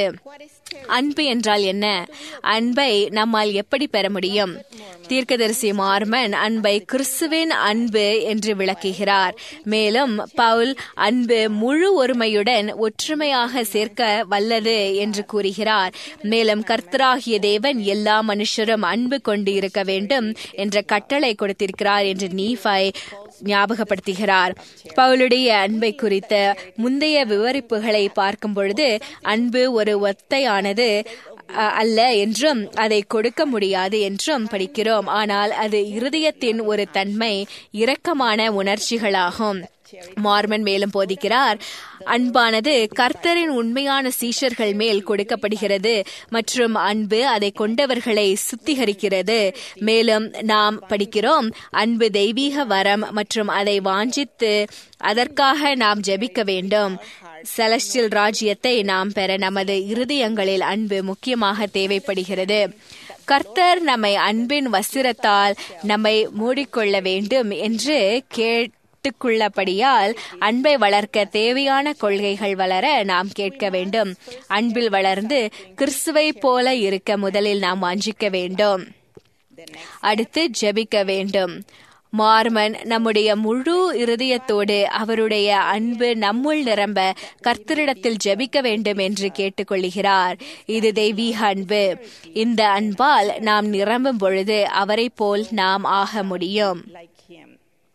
Speaker 2: அன்பு என்றால் என்ன அன்பை நம்மால் எப்படி பெற முடியும் தீர்க்கதரிசி மார்மன் அன்பை கிறிஸ்துவின் அன்பு என்று விளக்குகிறார் மேலும் பவுல் அன்பு முழு ஒருமையுடன் ஒற்றுமையாக சேர்க்க வல்லது என்று கூறுகிறார் மேலும் கர்த்தராகிய தேவன் எல்லா மனுஷரும் அன்பு கொண்டு இருக்க வேண்டும் என்ற கட்டளை கொடுத்திருக்கிறார் என்று நீஃபை ஞாபகப்படுத்துகிறார் பவுலுடைய அன்பை குறித்த முந்தைய விவரிப்புகளை பார்க்கும் பொழுது அன்பு ஒரு ஒத்தையானது அ- அல்ல என்றும் அதை கொடுக்க முடியாது என்றும் படிக்கிறோம் ஆனால் அது இருதயத்தின் ஒரு தன்மை இரக்கமான உணர்ச்சிகளாகும் மார்மன் மேலும் போதிக்கிறார் அன்பானது கர்த்தரின் உண்மையான சீஷர்கள் மேல் கொடுக்கப்படுகிறது மற்றும் அன்பு அதை கொண்டவர்களை சுத்திகரிக்கிறது மேலும் நாம் படிக்கிறோம் அன்பு தெய்வீக வரம் மற்றும் அதை வாஞ்சித்து அதற்காக நாம் ஜெபிக்க வேண்டும் செலஸ்டியல் ராஜ்யத்தை நாம் பெற நமது இருதயங்களில் அன்பு முக்கியமாக தேவைப்படுகிறது கர்த்தர் நம்மை அன்பின் வஸ்திரத்தால் நம்மை மூடிக்கொள்ள வேண்டும் என்று கேட்டுக்கொள்ளபடியால் அன்பை வளர்க்க தேவையான கொள்கைகள் வளர நாம் கேட்க வேண்டும் அன்பில் வளர்ந்து கிறிஸ்துவை போல இருக்க முதலில் நாம் வாஞ்சிக்க வேண்டும் அடுத்து ஜெபிக்க வேண்டும் மார்மன் நம்முடைய முழு இருதயத்தோடு அவருடைய அன்பு நம்முள் நிரம்ப கர்த்தரிடத்தில் ஜெபிக்க வேண்டும் என்று கேட்டுக்கொள்கிறார் இது தெய்வீக அன்பு இந்த அன்பால் நாம் நிரம்பும் பொழுது அவரை போல் நாம் ஆக முடியும்
Speaker 3: like him.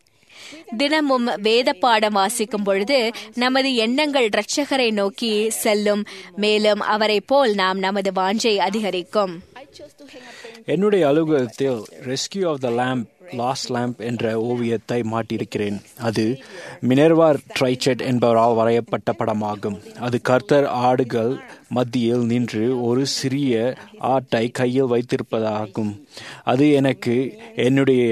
Speaker 2: தினமும் வேத பாடம் வாசிக்கும் பொழுது நமது எண்ணங்கள் இரட்சகரை நோக்கி செல்லும் மேலும் அவரை போல் நாம் நமது வாஞ்சை அதிகரிக்கும்
Speaker 3: I chose to hang a painting
Speaker 4: என்னுடைய அலுவலகத்தில் rescue of the lamb lost lamb என்ற ஓவியத்தை மாட்டியிருக்கிறேன் அது மினர்வார் ட்ரைச்செட் என்பவரால் வரையப்பட்ட படமாகும் அது கர்த்தர் ஆடுகள் மத்தியில் நின்று ஒரு சிறிய ஆட்டை கையில் வைத்திருப்பதாகும் அது எனக்கு என்னுடைய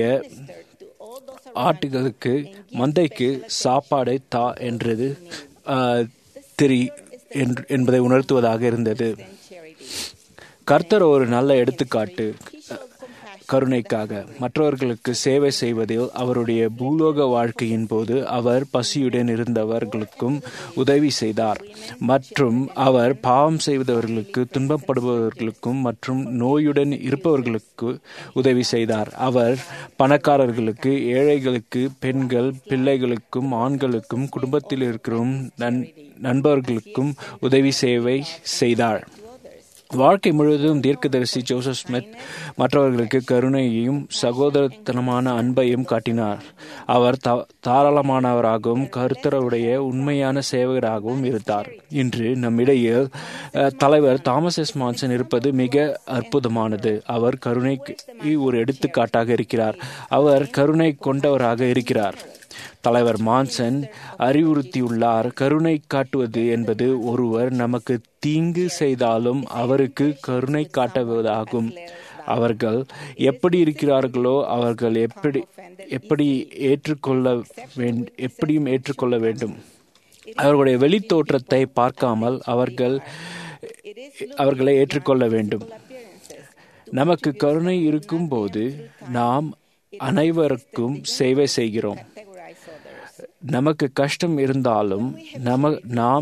Speaker 4: ஆட்டுகளுக்கு மந்தைக்கு சாப்பாடை தா என்றது ஆ, தெரி என்று- என்பதை உணர்த்துவதாக இருந்தது
Speaker 3: and charity.
Speaker 4: கர்த்தர் ஒரு நல்ல எடுத்துக்காட்டு
Speaker 3: He showed compassion
Speaker 4: கருணைக்காக மற்றவர்களுக்கு சேவை செய்வதில் அவருடைய பூலோக வாழ்க்கையின் போது அவர் பசியுடன் இருந்தவர்களுக்கும் உதவி செய்தார் மற்றும் அவர் பாவம் செய்தவர்களுக்கு துன்பப்படுபவர்களுக்கும் மற்றும் நோயுடன் இருப்பவர்களுக்கு உதவி செய்தார் அவர் பணக்காரர்களுக்கு ஏழைகளுக்கு பெண்கள் பிள்ளைகளுக்கும் ஆண்களுக்கும் குடும்பத்தில் இருக்கிற நன் நண்பர்களுக்கும் உதவி சேவை செய்தார் வாழ்க்கை முழுவதும் தீர்க்கதரிசி ஜோசப் ஸ்மித் மற்றவர்களுக்கு கருணையையும் சகோதரத்தனமான அன்பையும் காட்டினார் அவர் த- தாராளமானவராகவும் கருத்தருடைய உண்மையான சேவகராகவும் இருந்தார் இன்று நம்மிடையே அஹ், தலைவர் தாமஸ் எஸ் மான்சன் இருப்பது மிக அற்புதமானது அவர் கருணைக்கு ஒரு எடுத்துக்காட்டாக இருக்கிறார் அவர் கருணை கொண்டவராக இருக்கிறார் தலைவர் மான்சன் அறிவுறுத்தியுள்ளார் கருணை காட்டுவது என்பது ஒருவர் நமக்கு தீங்கு செய்தாலும் அவருக்கு கருணை காட்டுவதாகும் அவர்கள் எப்படி இருக்கிறார்களோ அவர்கள் எப்படி எப்படி ஏற்றுக்கொள்ள வேண்டும் எப்படியும் ஏற்றுக்கொள்ள வேண்டும் அவர்களுடைய வெளித்தோற்றத்தை பார்க்காமல் அவர்கள் அவர்களை ஏற்றுக்கொள்ள வேண்டும் நமக்கு கருணை இருக்கும்போது நாம் அனைவருக்கும் சேவை செய்கிறோம்
Speaker 3: categorize others.
Speaker 4: நமக்கு கஷ்டம் இருந்தாலும் நம நாம்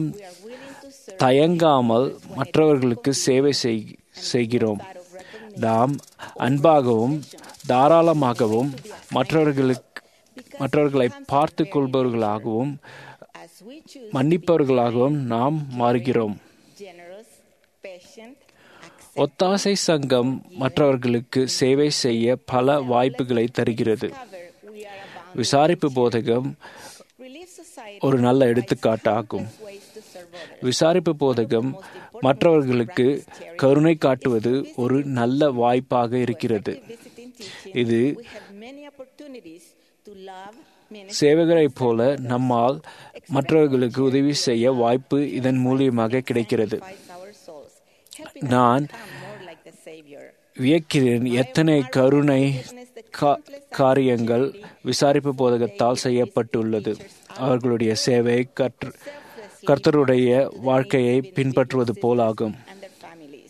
Speaker 4: தயங்காமல் மற்றவர்களுக்கு சேவை செய்- செய்கிறோம் நாம் அன்பாகவும் தாராளமாகவும் மற்றவர்களுக்கு மற்றவர்களை பார்த்து கொள்பவர்களாகவும்
Speaker 3: As we choose
Speaker 4: மன்னிப்பவர்களாகவும் நாம் மாறுகிறோம்
Speaker 3: generous, patient, accepting,
Speaker 4: ஒத்தாசை சங்கம் மற்றவர்களுக்கு சேவை செய்ய பல வாய்ப்புகளை தருகிறது
Speaker 3: cover, we are abound.
Speaker 4: விசாரிப்பு போதகம்
Speaker 3: Relief Society
Speaker 4: ஒரு நல்ல எடுத்துக்காட்டாகும்
Speaker 3: ways to serve others.
Speaker 4: விசாரிப்பு போதகம் மற்றவர்களுக்கு கருணை காட்டுவது ஒரு நல்ல வாய்ப்பாக இருக்கிறது
Speaker 3: Visiting teaching,
Speaker 4: இது
Speaker 3: we have many opportunities to love, minister,
Speaker 4: சேவகரைப் போல நம்மால் மற்றவர்களுக்கு உதவி செய்ய வாய்ப்பு இதன் மூலியமாக கிடைக்கிறது
Speaker 3: sacrifice our souls, helping us
Speaker 4: நான்
Speaker 3: become more like the Savior.
Speaker 4: வியக்கிறேன் எத்தனை கருணை கா- காரியங்கள் விசாரிப்பு போதகத்தால் செய்யப்பட்டுள்ளது அவர்களுடைய சேவை கற்று கர்த்தருடைய வாழ்க்கையை பின்பற்றுவது போலாகும்
Speaker 3: and their families.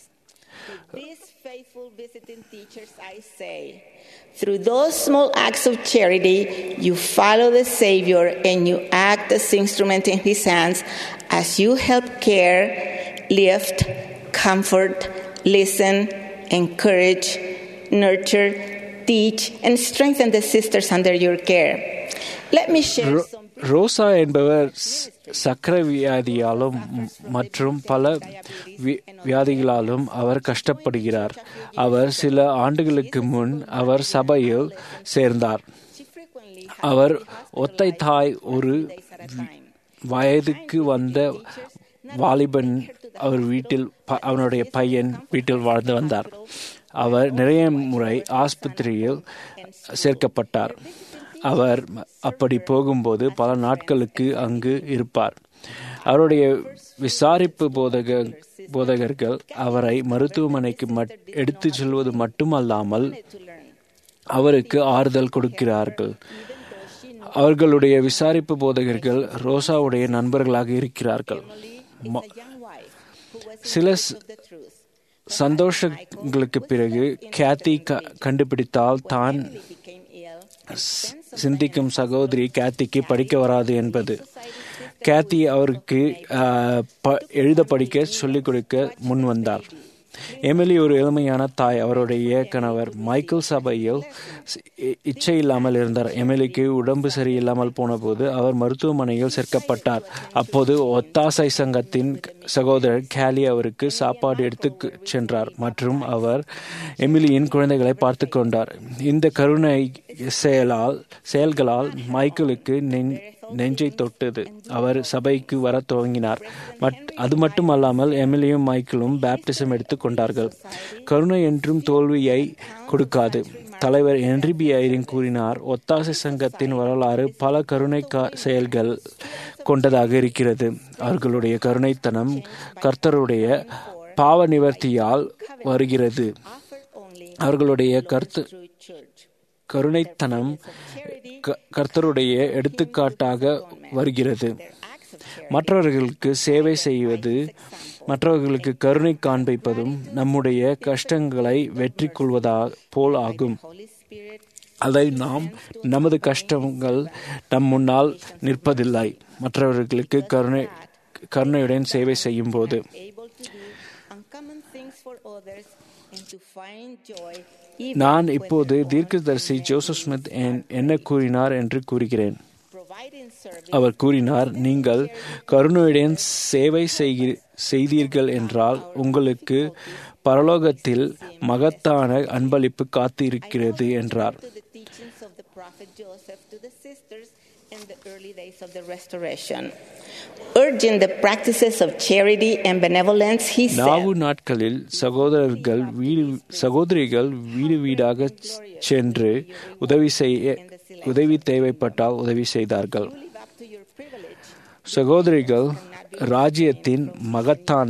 Speaker 3: To these faithful visiting teachers, I say, through those small acts of charity, you follow the Savior and you act as instrument in His hands as you help care, lift, comfort, listen, encourage, nurture, teach, and strengthen the sisters under your care. Let me share
Speaker 4: ரோ-
Speaker 3: some
Speaker 4: Rosa என்பவர் ஸ்- சக்கரை வியாதியாலும் ம், மற்றும் பல we- வியாதிகளாலும் அவர் கஷ்டப்படுகிறார் அவர் சில ஆண்டுகளுக்கு முன் அவர் சபையில் சேர்ந்தார்
Speaker 3: She frequently
Speaker 4: அவர் ஒத்தை தாய் ஒரு
Speaker 3: time.
Speaker 4: வயதுக்கு வந்த வாலிபன் அவர் வீட்டில் ப- அவனுடைய பையன் வீட்டில் வாழ்ந்து வந்தார் அவர் நிறைய முறை ஆஸ்பத்திரியில் சேர்க்கப்பட்டார் அவர் அப்படி போகும்போது பல நாட்களுக்கு அங்கு இருப்பார் அவருடைய விசாரிப்பு போதக போதகர்கள் அவரை மருத்துவமனைக்கு மட் எடுத்துச் செல்வது மட்டுமல்லாமல் அவருக்கு ஆறுதல் கொடுக்கிறார்கள் அவர்களுடைய விசாரிப்பு போதகர்கள் ரோசாவுடைய நண்பர்களாக இருக்கிறார்கள் ம-
Speaker 3: A young wife who was in
Speaker 4: சில
Speaker 3: search
Speaker 4: ஸ்-
Speaker 3: of the truth.
Speaker 4: சந்தோஷங்களுக்கு பிறகு கேத்தி க- கண்டுபிடித்தால் தான்
Speaker 3: He became ill.
Speaker 4: ஸ்- சிந்திக்கும் சகோதரி கேத்திக்கு படிக்க வராது என்பது கேத்தி அவருக்கு ஆஹ், ப- எழுத படிக்க சொல்லிக் கொடுக்க முன் வந்தார் எமிலி ஒரு எளிமையான தாய் அவருடைய கணவர் மைக்கேல் சபையில் ஸ்- இ- இச்சை இல்லாமல் இருந்தார் எமிலிக்கு உடம்பு சரியில்லாமல் போனபோது அவர் மருத்துவமனையில் சேர்க்கப்பட்டார் அப்போது ஒத்தாசை சங்கத்தின் சகோதரர் கேலி அவருக்கு சாப்பாடு எடுத்து சென்றார் மற்றும் அவர் எமிலியின் குழந்தைகளை பார்த்து கொண்டார் இந்த கருணை செயலால் செயல்களால் மைக்கேலுக்கு நெஞ்- நெஞ்சை தொட்டது அவர் சபைக்கு வர துவங்கினார் மட் அது மட்டுமல்லாமல் எமிலியும் மைக்கேலும் பேப்டிசம் எடுத்துக் கொண்டார்கள் கருணை என்றும் தோல்வியை கொடுக்காது தலைவர் ஹென்ரி பி ஐரின் கூறினார் ஒத்தாசை சங்கத்தின் வரலாறு பல கருணை கா- செயல்கள் கொண்டதாக இருக்கிறது அவர்களுடைய கருணைத்தனம் கர்த்தருடைய பாவ நிவர்த்தியால் வருகிறது
Speaker 3: Offered only
Speaker 4: அவர்களுடைய கருத்து
Speaker 3: through church.
Speaker 4: கருணைத்தனம் க- கர்த்தருடைய எடுத்துக்காட்டாக வருகிறது
Speaker 3: Their acts acts of charity.
Speaker 4: மற்றவர்களுக்கு சேவை செய்வது மற்றவர்களுக்கு கருணை காண்பிப்பதும் நம்முடைய கஷ்டங்களை வெற்றி கொள்வதா போல் ஆகும்
Speaker 3: Holy Spirit
Speaker 4: அதை நாம் நமது கஷ்டங்கள் நம் முன்னால் நிற்பதில்லை மற்றவர்களுக்கு கருணை கருணையுடன் சேவை செய்யும் போது
Speaker 3: able to do uncommon things for others and to find joy
Speaker 4: நான் இப்போது தீர்க்கதரிசி ஜோசப் ஸ்மித் என் என்ன கூறினார் என்று கூறுகிறேன்
Speaker 3: providing service
Speaker 4: அவர் கூறினார் நீங்கள் கருணையுடன் சேவை செய்கி- செய்தீர்கள் என்றால் உங்களுக்கு பரலோகத்தில் மகத்தான அன்பளிப்பு காத்திருக்கிறது என்றார்
Speaker 3: to the teachings of the prophet Joseph to the sisters in the early days of the restoration. Urging the practices of charity and benevolence, he
Speaker 4: நாவு
Speaker 3: said,
Speaker 4: நாட்களில் சகோதரர்கள் வீடு சகோதரிகள் வீடு வீடாக சென்று உதவி செய்ய உதவி தேவைப்பட்டால் உதவி செய்தார்கள்
Speaker 3: "You live up to your privilege.
Speaker 4: சகோதரிகள் ராஜ்யத்தின் மகத்தான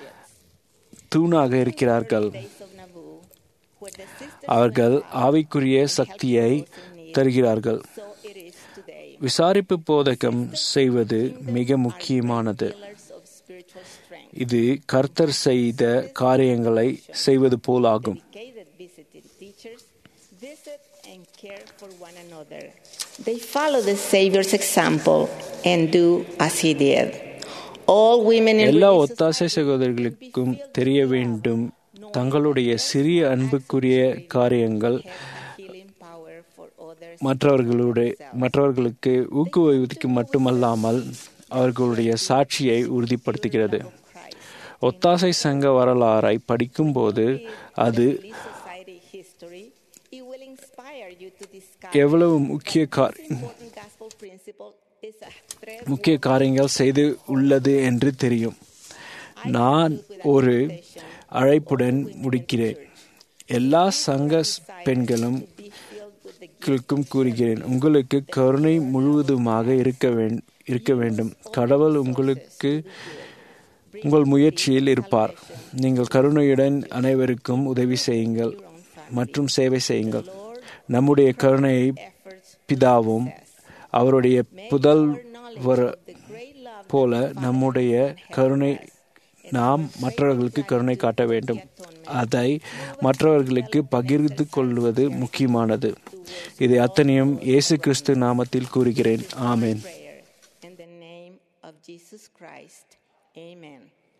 Speaker 4: தூணாக இருக்கிறார்கள்
Speaker 3: Days of Nauvoo, where the sisters
Speaker 4: அவர்கள் ஆவிக்குரிய சக்தியை தருகிறார்கள்
Speaker 3: so it is today.
Speaker 4: விசாரிப்பு போதகம் செய்வது மிக முக்கியமானது
Speaker 3: Pillars of spiritual strength.
Speaker 4: இது கர்த்தர் செய்த காரியங்களை செய்வது போலாகும்
Speaker 3: Dedicated visiting teachers visit and care for one another. They follow the Savior's example and do as he did. All women in
Speaker 4: எல்லா
Speaker 3: religious
Speaker 4: ஒத்தாசை சகோதரர்களுக்கும் தெரிய வேண்டும் தங்களுடைய சிறிய அன்புக்குரிய காரியங்கள்
Speaker 3: healing power for others
Speaker 4: மற்றவர்களுடைய மற்றவர்களுக்கு ஊக்குவிப்பதற்கு மட்டுமல்லாமல் அவர்களுடைய சாட்சியை உறுதிப்படுத்துகிறது ஒத்தாசை சங்க வரலாறை படிக்கும்போது அது
Speaker 3: society history. It will inspire you to discover
Speaker 4: எவ்வளவு முக்கிய கார்
Speaker 3: important gospel principle is a thread
Speaker 4: முக்கிய காரியங்கள் செய்து உள்ளது என்று தெரியும் நான் ஒரு அழைப்புடன் முடிக்கிறேன் எல்லா சங்க பெண்களும்
Speaker 3: be filled with the
Speaker 4: களுக்கும் கூறுகிறேன் உங்களுக்கு கருணை முழுவதுமாக இருக்க வேண் இருக்க வேண்டும் கடவுள் உங்களுக்கு உங்கள் முயற்சியில் இருப்பார் நீங்கள் கருணையுடன் அனைவருக்கும் உதவி செய்யுங்கள் மற்றும் சேவை செய்யுங்கள் நம்முடைய கருணையை பிதாவும் அவருடைய புதல்வர் போல நம்முடைய கருணை நாம் மற்றவர்களுக்கு கருணை காட்ட வேண்டும் அதை மற்றவர்களுக்கு பகிர்ந்து கொள்வது முக்கியமானது இதை அத்தனையும் இயேசு கிறிஸ்து நாமத்தில் கூறுகிறேன் ஆமென்
Speaker 3: prayer. In the name of Jesus Christ. Amen.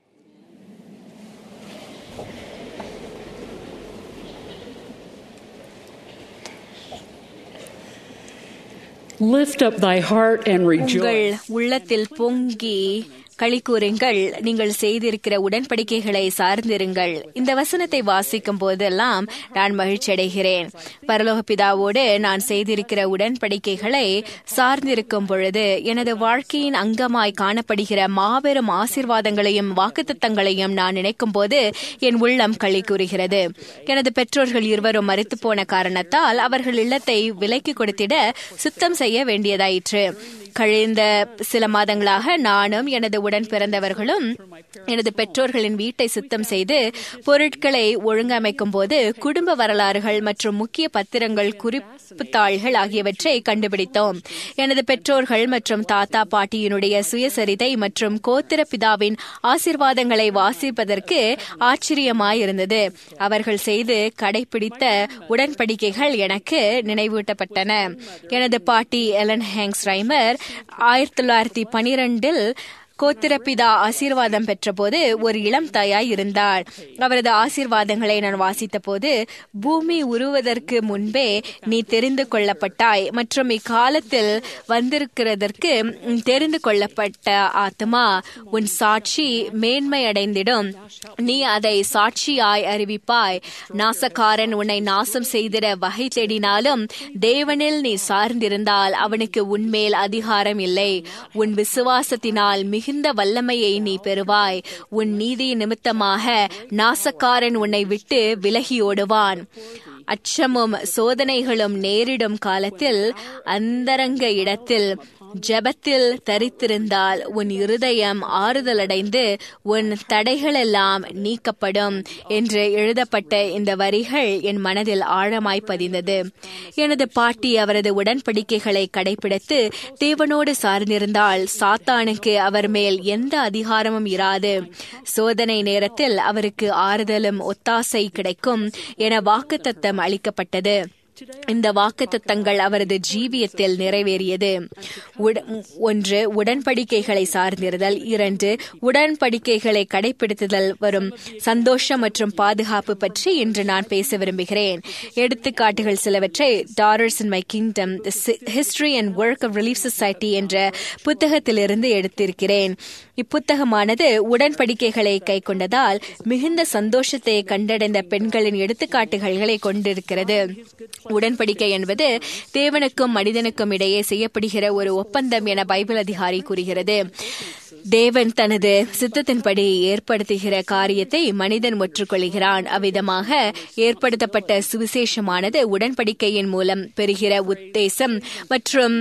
Speaker 5: Lift up thy heart and
Speaker 2: உங்கள்
Speaker 5: rejoice.
Speaker 2: உள்ளத்தில் பொங்கி களி கூறுங்கள் நீங்கள் செய்திருக்கிற உடன்படிக்கைகளை சார்ந்திருங்கள் இந்த வசனத்தை வாசிக்கும் போதெல்லாம் நான் மகிழ்ச்சி அடைகிறேன் பரலோக பிதாவோடு நான் செய்திருக்கிற உடன்படிக்கைகளை சார்ந்திருக்கும் பொழுது எனது வாழ்க்கையின் அங்கமாய் காணப்படுகிற மாபெரும் ஆசீர்வாதங்களையும் வாக்குத்தத்தங்களையும் நான் நினைக்கும் போது என் உள்ளம் களி கூறுகிறது எனது பெற்றோர்கள் இருவரும் மறித்து போன காரணத்தால் அவர்கள் இல்லத்தை விலைக்கு கொடுத்திட சுத்தம் செய்ய வேண்டியதாயிற்று கழிந்த சில மாதங்களாக நானும் எனது உடன் பிறந்தவர்களும் எனது பெற்றோர்களின் வீட்டை சுத்தம் செய்து பொருட்களை ஒழுங்கமைக்கும் போது குடும்ப வரலாறுகள் மற்றும் முக்கிய பத்திரங்கள் குறிப்பு தாள்கள் ஆகியவற்றை கண்டுபிடித்தோம் எனது பெற்றோர்கள் மற்றும் தாத்தா பாட்டியினுடைய சுயசரிதை மற்றும் கோத்திர பிதாவின் ஆசிர்வாதங்களை வாசிப்பதற்கு ஆச்சரியமாயிருந்தது அவர்கள் செய்து கடைபிடித்த உடன்படிக்கைகள் எனக்கு நினைவூட்டப்பட்டன எனது பாட்டி எலன் ஹேங்ஸ் ரைமர் ஆயிரத்தி தொள்ளாயிரத்தி பனிரெண்டில் கோத்திரப்பிதா ஆசீர்வாதம் பெற்றபோது ஒரு இளம் தாயாய் இருந்தாள் அவரது ஆசீர்வாதங்களை நான் வாசித்த போது பூமி உருவதற்கு முன்பே நீ தெரிந்து கொள்ளப்பட்டாய் மற்றும் இக்காலத்தில் வந்திருக்கிறதற்கு உம், தெரிந்து கொள்ளப்பட்ட ஆத்மா உன் சாட்சி மேன்மை அடைந்திடும் நீ அதை சாட்சியாய் அறிவிப்பாய் நாசக்காரன் உன்னை நாசம் செய்திட வகை தேடினாலும் தேவனில் நீ சார்ந்திருந்தால் அவனுக்கு உன்மேல் அதிகாரம் இல்லை உன் விசுவாசத்தினால் மிகுந்த வல்லமையை நீ பெறுவாய் உன் நீதி நிமித்தமாக நாசக்காரன் உன்னை விட்டு விலகி ஓடுவான் அச்சமும் சோதனைகளும் நேரிடும் காலத்தில் அந்தரங்க இடத்தில் ஜெபத்தில் தரித்திருந்தால் உன் இருதயம் ஆறுதலடைந்து உன் தடைகளெல்லாம் நீக்கப்படும் என்று எழுதப்பட்ட இந்த வரிகள் என் மனதில் ஆழமாய் பதிந்தது எனது பாட்டி அவரது உடன்படிக்கைகளை கடைபிடித்து தேவனோடு சார்ந்திருந்தால் சாத்தானுக்கு அவர் மேல் எந்த அதிகாரமும் இராது சோதனை நேரத்தில் அவருக்கு ஆறுதலும் ஒத்தாசை கிடைக்கும் என வாக்குத்தத்தம் அளிக்கப்பட்டது இந்த வாக்குத்தத்தங்கள் அவரது ஜீவியத்தில் நிறைவேறியது ஒன்று உடன்படிக்கைகளை சார்ந்திருதல் இரண்டு உடன்படிக்கைகளை கடைபிடித்துதல் வரும் சந்தோஷம் மற்றும் பாதுகாப்பு பற்றி இன்று நான் பேச விரும்புகிறேன் எடுத்துக்காட்டுகள் சிலவற்றை daughters in my kingdom history and work of relief society என்ற புத்தகத்திலிருந்து எடுத்திருக்கிறேன் இப்புத்தகமானது உடன்படிக்கைகளை கை கொண்டதால் மிகுந்த சந்தோஷத்தை கண்டடைந்த பெண்களின் எடுத்துக்காட்டுகளை கொண்டிருக்கிறது உடன்படிக்கை என்பது தேவனுக்கும் மனிதனுக்கும் இடையே செய்யப்படுகிற ஒரு ஒப்பந்தம் என பைபிள் அதிகாரி கூறுகிறது தேவன் தனது சித்தத்தின்படி ஏற்படுத்துகிற காரியத்தை மனிதன் ஒற்றுக்கொள்கிறான் அவ்விதமாக ஏற்படுத்தப்பட்ட சுவிசேஷமானது உடன்படிக்கையின் மூலம் பெறுகிற உத்தேசம் மற்றும்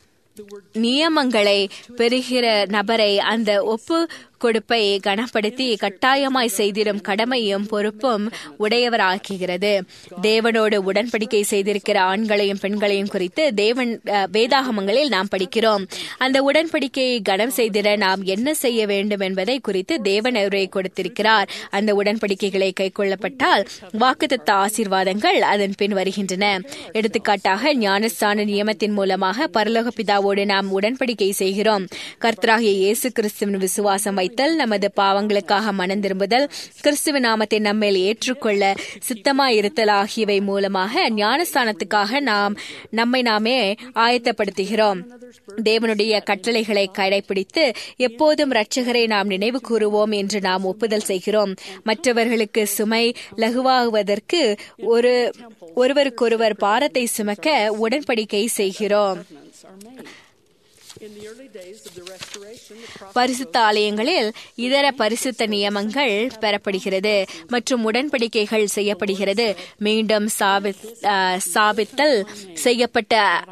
Speaker 2: நியமங்களை பெறுகிற நபரை அந்த ஒப்பு கொடுப்பை கனப்படுத்தி கட்டாயமாய் செய்திடும் கடமையும் பொறுப்பும் உடையவராக்குகிறது தேவனோடு உடன்படிக்கை செய்திருக்கிற ஆண்களையும் பெண்களையும் குறித்து தேவன் வேதாகமங்களில் நாம் படிக்கிறோம் அந்த உடன்படிக்கையை கனம் செய்திட நாம் என்ன செய்ய வேண்டும் என்பதை குறித்து தேவன் அவரை கொடுத்திருக்கிறார் அந்த உடன்படிக்கைகளை கை கொள்ளப்பட்டால் வாக்குத்தத்த ஆசீர்வாதங்கள் அதன் பின் வருகின்றன எடுத்துக்காட்டாக ஞானஸ்தான நியமத்தின் மூலமாக பரலோக பிதாவோடு நாம் உடன்படிக்கை செய்கிறோம் கர்த்தராகிய இயேசு கிறிஸ்துவின் விசுவாசம் வைத்தல் நமது பாவங்களுக்காக மனம் திரும்புதல் கிறிஸ்துவ நாமத்தை நம்மேல் ஏற்றுக்கொள்ள சித்தமாயிருத்தல் ஆகியவை மூலமாக ஞானஸ்தானத்துக்காக நாம் நம்மை நாமே ஆயத்தப்படுத்துகிறோம் தேவனுடைய கட்டளைகளை கடைபிடித்து எப்போதும் ரட்சகரை நாம் நினைவு கூறுவோம் என்று நாம் ஒப்புதல் செய்கிறோம் மற்றவர்களுக்கு சுமை லகுவாகுவதற்கு ஒரு ஒருவருக்கொருவர் பாரத்தை சுமக்க உடன்படிக்கை செய்கிறோம் பரிசுத்த ஆலயங்களில் இதர பரிசுத்த நியமங்கள் பெறப்படுகிறது மற்றும் உடன்படிக்கைகள் செய்யப்படுகிறது மீண்டும் சாபித்தல் செய்யப்பட்ட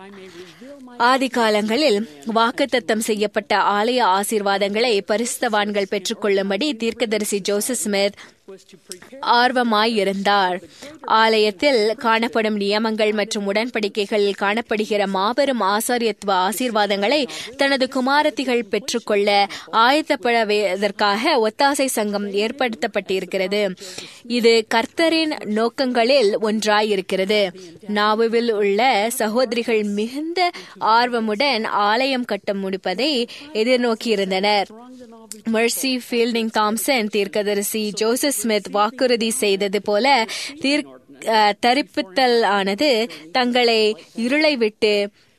Speaker 2: ஆதி காலங்களில் வாக்குத்தத்தம் செய்யப்பட்ட ஆலய ஆசீர்வாதங்களை பரிசுத்தவான்கள் பெற்றுக்கொள்ளும்படி தீர்க்கதரிசி ஜோசப் ஸ்மித் ஆர்வமாயிருந்தார் ஆலயத்தில் காணப்படும் நியமங்கள் மற்றும் உடன்படிக்கைகளில் காணப்படுகிற மாபெரும் ஆசாரியத்துவ ஆசீர்வாதங்களை தனது குமாரத்திகள் பெற்றுக்கொள்ள ஆயத்தப்படுவதற்காக ஒத்தாசை சங்கம் ஏற்படுத்தப்பட்டிருக்கிறது இது கர்த்தரின் நோக்கங்களில் ஒன்றாயிருக்கிறது நாவுவில் உள்ள சகோதரிகள் மிகுந்த ஆர்வமுடன் ஆலயம் கட்ட முடிப்பதை எதிர்நோக்கியிருந்தனர் மர்சி ஃபீல்டிங் தாம்சன் தீர்க்கதரிசி ஜோசப் ஸ்மித் வாக்குறுதி செய்தது போல தீர் தரிப்பித்தல் ஆனது தங்களை இருளை விட்டு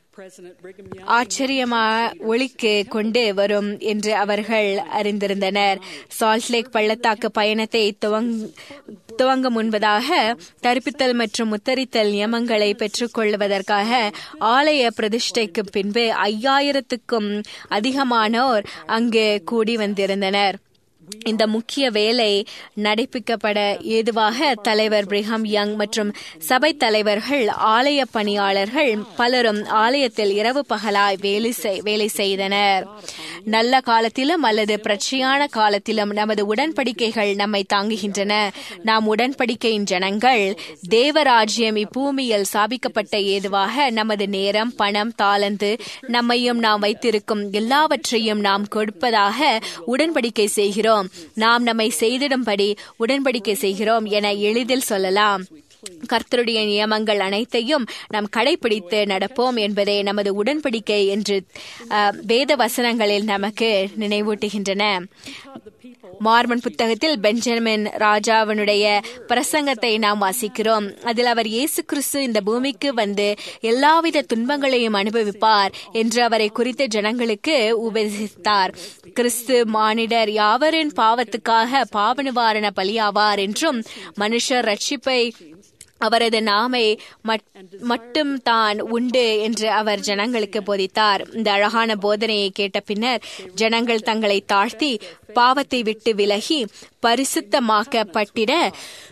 Speaker 2: ஆச்சரியமா ஒளிக்கு கொண்டு வரும் என்று அவர்கள் அறிந்திருந்தனர் சால்ட்லேக் பள்ளத்தாக்கு பயணத்தை துவங்க முன்பதாக தரிப்பித்தல் மற்றும் முத்தரித்தல் நியமங்களை பெற்றுக்கொள்வதற்காக ஆலய பிரதிஷ்டைக்கு பின்பு ஐயாயிரத்துக்கும் அதிகமானோர் அங்கு கூடி வந்திருந்தனர் இந்த முக்கிய வேலை நடைப்பிக்கப்பட ஏதுவாக தலைவர் பிரிஹாம் யங் மற்றும் சபை தலைவர்கள் ஆலய பணியாளர்கள் பலரும் ஆலயத்தில் இரவு பகலாய் வேலை வேலை செய்தனர் நல்ல காலத்திலும் அல்லது பிரச்சனையான காலத்திலும் நமது உடன்படிக்கைகள் நம்மை தாங்குகின்றன நாம் உடன்படிக்கையின் ஜனங்கள் தேவராஜ்யம் இப்பூமியில் சாபிக்கப்பட்ட ஏதுவாக நமது நேரம் பணம் தாளந்து நம்மையும் நாம் வைத்திருக்கும் எல்லாவற்றையும் நாம் கொடுப்பதாக உடன்படிக்கை செய்கிறோம் நாம் நம்மை செய்திடும்படி உடன்படிக்கை செய்கிறோம் என எளிதில் சொல்லலாம் கர்த்தருடைய நியமங்கள் அனைத்தையும் நாம் கடைபிடித்து நடப்போம் என்பதே நமது உடன்படிக்கை என்று வேத வசனங்களில் நமக்கு நினைவூட்டுகின்றன மார்மன் புத்தகத்தில் பெஞ்சமின் ராஜாவினுடைய பிரசங்கத்தை நாம் வாசிக்கிறோம் அதில் அவர் இயேசு கிறிஸ்து இந்த பூமிக்கு வந்து எல்லாவித துன்பங்களையும் அனுபவிப்பார் என்று அவரை குறித்த ஜனங்களுக்கு உபதேசித்தார் கிறிஸ்து மானிடர் யாவரின் பாவத்துக்காக பாவ நிவாரண பலியாவார் என்றும் மனுஷர் ரட்சிப்பை அவரது நாமை மட்டும் தான் உண்டு என்று அவர் ஜனங்களுக்கு போதித்தார் இந்த அழகான போதனையை கேட்ட பின்னர் ஜனங்கள் தங்களை தாழ்த்தி பாவத்தை விட்டு விலகி பரிசுத்தமாக்கப்பட்டிட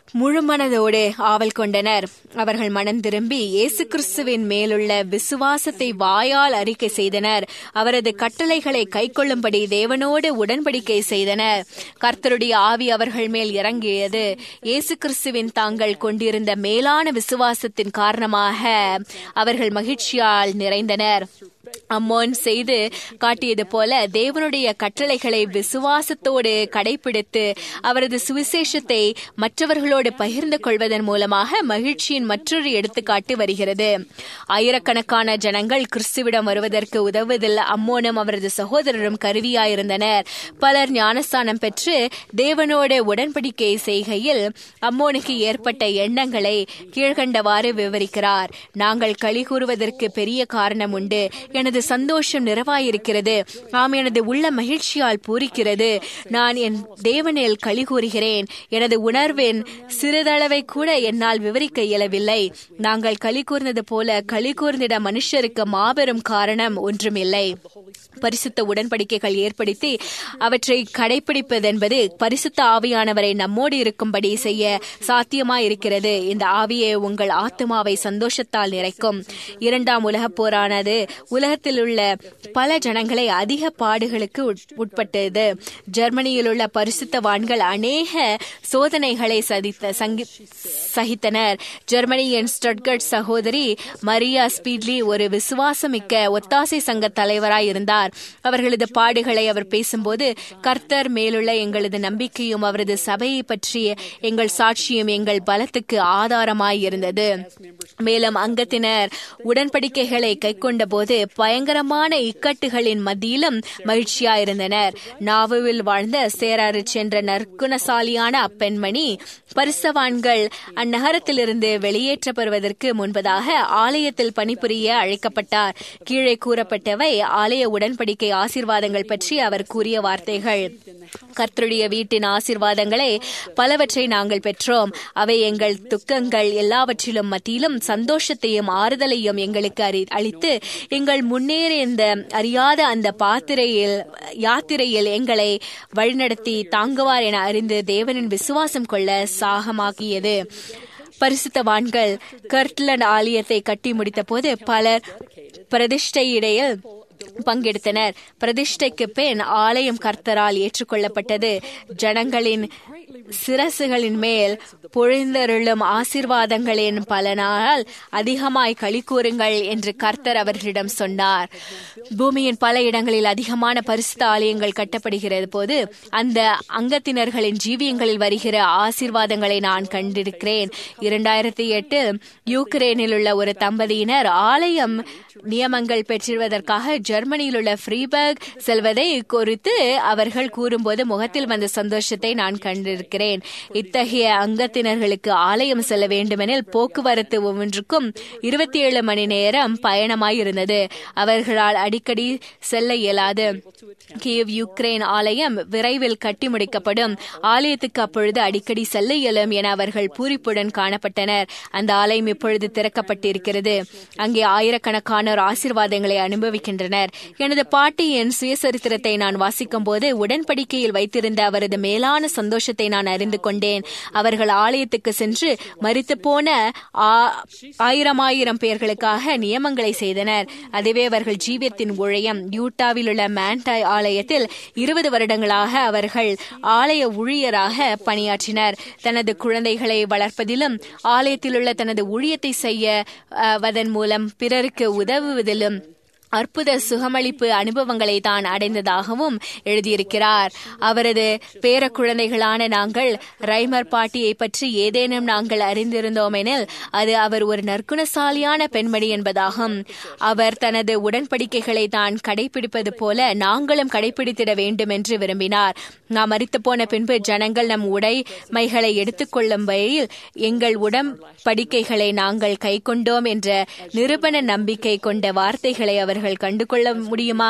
Speaker 2: முழு மனதோடு ஆவல் கொண்டனர் அவர்கள் மனம் திரும்பி இயேசு கிறிஸ்துவின் மேலுள்ள விசுவாசத்தை வாயால் அறிக்கை செய்தனர் அவரது கட்டளைகளை கைக்கொள்ளும்படி தேவனோடு உடன்படிக்கை செய்தனர் கர்த்தருடைய ஆவி அவர்கள் மேல் இறங்கியது இயேசு கிறிஸ்துவின் தாங்கள் கொண்டிருந்த மேலான விசுவாசத்தின் காரணமாக அவர்கள் மகிழ்ச்சியால் நிறைந்தனர் அம்மோன் செய்து காட்டியது போல தேவனுடைய கட்டளைகளை விசுவாசத்தோடு கடைபிடித்து அவரது சுவிசேஷத்தை மற்றவர்களோடு பகிர்ந்து கொள்வதன் மூலமாக மகிழ்ச்சியின் மற்றொரு எடுத்துக்காட்டு வருகிறது ஆயிரக்கணக்கான ஜனங்கள் கிறிஸ்துவிடம் வருவதற்கு உதவுவதில் அம்மோனும் அவரது சகோதரரும் கருவியாயிருந்தனர் பலர் ஞானஸ்தானம் பெற்று தேவனோடு உடன்படிக்கை செய்கையில் அம்மோனுக்கு ஏற்பட்ட எண்ணங்களை கீழ்கண்டவாறு விவரிக்கிறார் நாங்கள் களி கூறுவதற்கு பெரிய காரணம் உண்டு எனது சந்தோஷம் நிறைவாயிருக்கிறது ஆம் எனது உள்ள மகிழ்ச்சியால் பூரிக்கிறது நான் என் தேவனில் களி கூறுகிறேன் எனது உணர்வின் சிறிதளவை கூட என்னால் விவரிக்க இயலவில்லை நாங்கள் களி கூர்ந்தது போல களி கூர்ந்திட மனுஷருக்கு மாபெரும் காரணம் ஒன்றுமில்லை பரிசுத்த உடன்படிக்கைகள் ஏற்படுத்தி அவற்றை கடைபிடிப்பதென்பது பரிசுத்த ஆவியானவரை நம்மோடு இருக்கும்படி செய்ய சாத்தியமாயிருக்கிறது இந்த ஆவியே உங்கள் ஆத்மாவை சந்தோஷத்தால் நிறைக்கும் இரண்டாம் உலகப் போரானது உலகத்தில் உள்ள பல ஜனங்களை அதிக பாடுகளுக்கு உட்பட்டது ஜெர்மனியில் உள்ள பரிசுத்தவான்கள் அநேக சோதனைகளை சதித்த சங்கி சகித்தனர் ஜெர்மனியின் ஸ்டட்கட் சகோதரி மரியா ஸ்பீட்லி ஒரு விசுவாசமிக்க ஒத்தாசை சங்க தலைவராய் இருந்தார் அவர்களது பாடுகளை அவர் பேசும்போது கர்த்தர் மேலுள்ள எங்களது நம்பிக்கையும் அவரது சபையை பற்றிய எங்கள் சாட்சியும் எங்கள் பலத்துக்கு ஆதாரமாய் இருந்தது மேலும் அங்கத்தினர் உடன்படிக்கைகளை கைக்கொண்ட போது பயங்கரமான இக்கட்டுகளின் மத்தியிலும் மகிழ்ச்சியாயிருந்தனர் நாவுவில் வாழ்ந்த சேராரிச் என்ற நற்குணசாலியான அப்பெண்மணி பரிசவான்கள் அந்நகரத்திலிருந்து வெளியேற்றப்படுவதற்கு முன்பதாக ஆலயத்தில் பணிபுரிய அழைக்கப்பட்டார் கீழே கூறப்பட்டவை ஆலய உடன்படிக்கை ஆசீர்வாதங்கள் பற்றி அவர் கூறிய வார்த்தைகள் கர்த்தருடைய வீட்டின் ஆசீர்வாதங்களை பலவற்றை நாங்கள் பெற்றோம் அவை எங்கள் துக்கங்கள் எல்லாவற்றிலும் மத்தியிலும் சந்தோஷத்தையும் ஆறுதலையும் எங்களுக்கு அறி- அளித்து எங்கள் முன்னேறி இந்த அறியாத அந்த பாத்திரையில் யாத்திரையில் எங்களை வழிநடத்தி தாங்குவார் என அறிந்து தேவனின் விசுவாசம் கொள்ள சாகமாக்கியது பரிசுத்தவான்கள் கர்ட்லண்ட் ஆலயத்தை கட்டி முடித்த போது பலர் பிரதிஷ்டையிடையில் பங்கெடுத்தனர் பிரதிஷ்டைக்கு பின் ஆலயம் கர்த்தரால் ஏற்றுக்கொள்ளப்பட்டது ஜனங்களின் சிரசுகளின் மேல் பொழிந்தருளும் ஆசீர்வாதங்களின் பலனால் அதிகமாய் களி கூறுங்கள் என்று கர்த்தர் அவர்களிடம் சொன்னார் பூமியின் பல இடங்களில் அதிகமான பரிசுத்த ஆலயங்கள் கட்டப்படுகிறது போது அந்த அங்கத்தினர்களின் ஜீவியங்களில் வருகிற ஆசீர்வாதங்களை நான் கண்டிருக்கிறேன் இரண்டாயிரத்தி எட்டு யூக்ரேனில் உள்ள ஒரு தம்பதியினர் ஆலயம் நியமங்கள் பெற்றிருவதற்காக ஜெர்மனியில் உள்ள ஃப்ரீபர்க் செல்வதை குறித்து அவர்கள் கூறும்போது முகத்தில் வந்த சந்தோஷத்தை நான் கண்டிருக்கிறேன் இத்தகைய அங்கத்தினர்களுக்கு ஆலயம் செல்ல வேண்டுமெனில் போக்குவரத்து ஒவ்வொன்றுக்கும் இருபத்தி ஏழு மணி நேரம் பயணமாயிருந்தது அவர்களால் அடிக்கடி செல்ல இயலாது கீவ் யுக்ரைன் ஆலயம் விரைவில் கட்டி முடிக்கப்படும் ஆலயத்துக்கு அப்பொழுது அடிக்கடி செல்ல இயலும் என அவர்கள் பூரிப்புடன் காணப்பட்டனர் அந்த ஆலயம் இப்பொழுது திறக்கப்பட்டிருக்கிறது அங்கே ஆயிரக்கணக்கானோர் ஆசீர்வாதங்களை அனுபவிக்கின்றனர் எனது பாட்டியின் சுயசரித்திரத்தை நான் வாசிக்கும் போது உடன்படிக்கையில் வைத்திருந்த அவரது மேலான சந்தோஷத்தை நான் அறிந்து கொண்டேன் அவர்கள் ஆலயத்துக்கு சென்று மரித்து போன ஆ- ஆயிரம் ஆயிரம் பேர்களுக்காக நியமங்களை செய்தனர் அதுவே அவர்கள் ஜீவியத்தின் ஊழியம் யூட்டாவில் உள்ள மேண்டாய் ஆலயத்தில் இருபது வருடங்களாக அவர்கள் ஆலய ஊழியராக பணியாற்றினர் தனது குழந்தைகளை வளர்ப்பதிலும் ஆலயத்தில் உள்ள தனது ஊழியத்தை செய்ய அஹ், வதன் மூலம் பிறருக்கு உதவுவதிலும் அற்புத சுகமளிப்பு அனுபவங்களை தான் அடைந்ததாகவும் எழுதியிருக்கிறார் அவரது பேர குழந்தைகளான நாங்கள் ரைமர் பாட்டியை பற்றி ஏதேனும் நாங்கள் அறிந்திருந்தோமெனில் அது அவர் ஒரு நற்குணசாலியான பெண்மணி என்பதாகும் அவர் தனது உடன்படிக்கைகளை தான் கடைபிடிப்பது போல நாங்களும் கடைபிடித்திட வேண்டும் என்று விரும்பினார் நாம் மறித்து போன பின்பு ஜனங்கள் நம் உடைமைகளை எடுத்துக்கொள்ளும் வகையில் எங்கள் உடன்படிக்கைகளை நாங்கள் கைக்கொண்டோம் என்ற நிரூபண நம்பிக்கை கொண்ட வார்த்தைகளை அவர்கள் கண்டுகொள்ள முடியுமா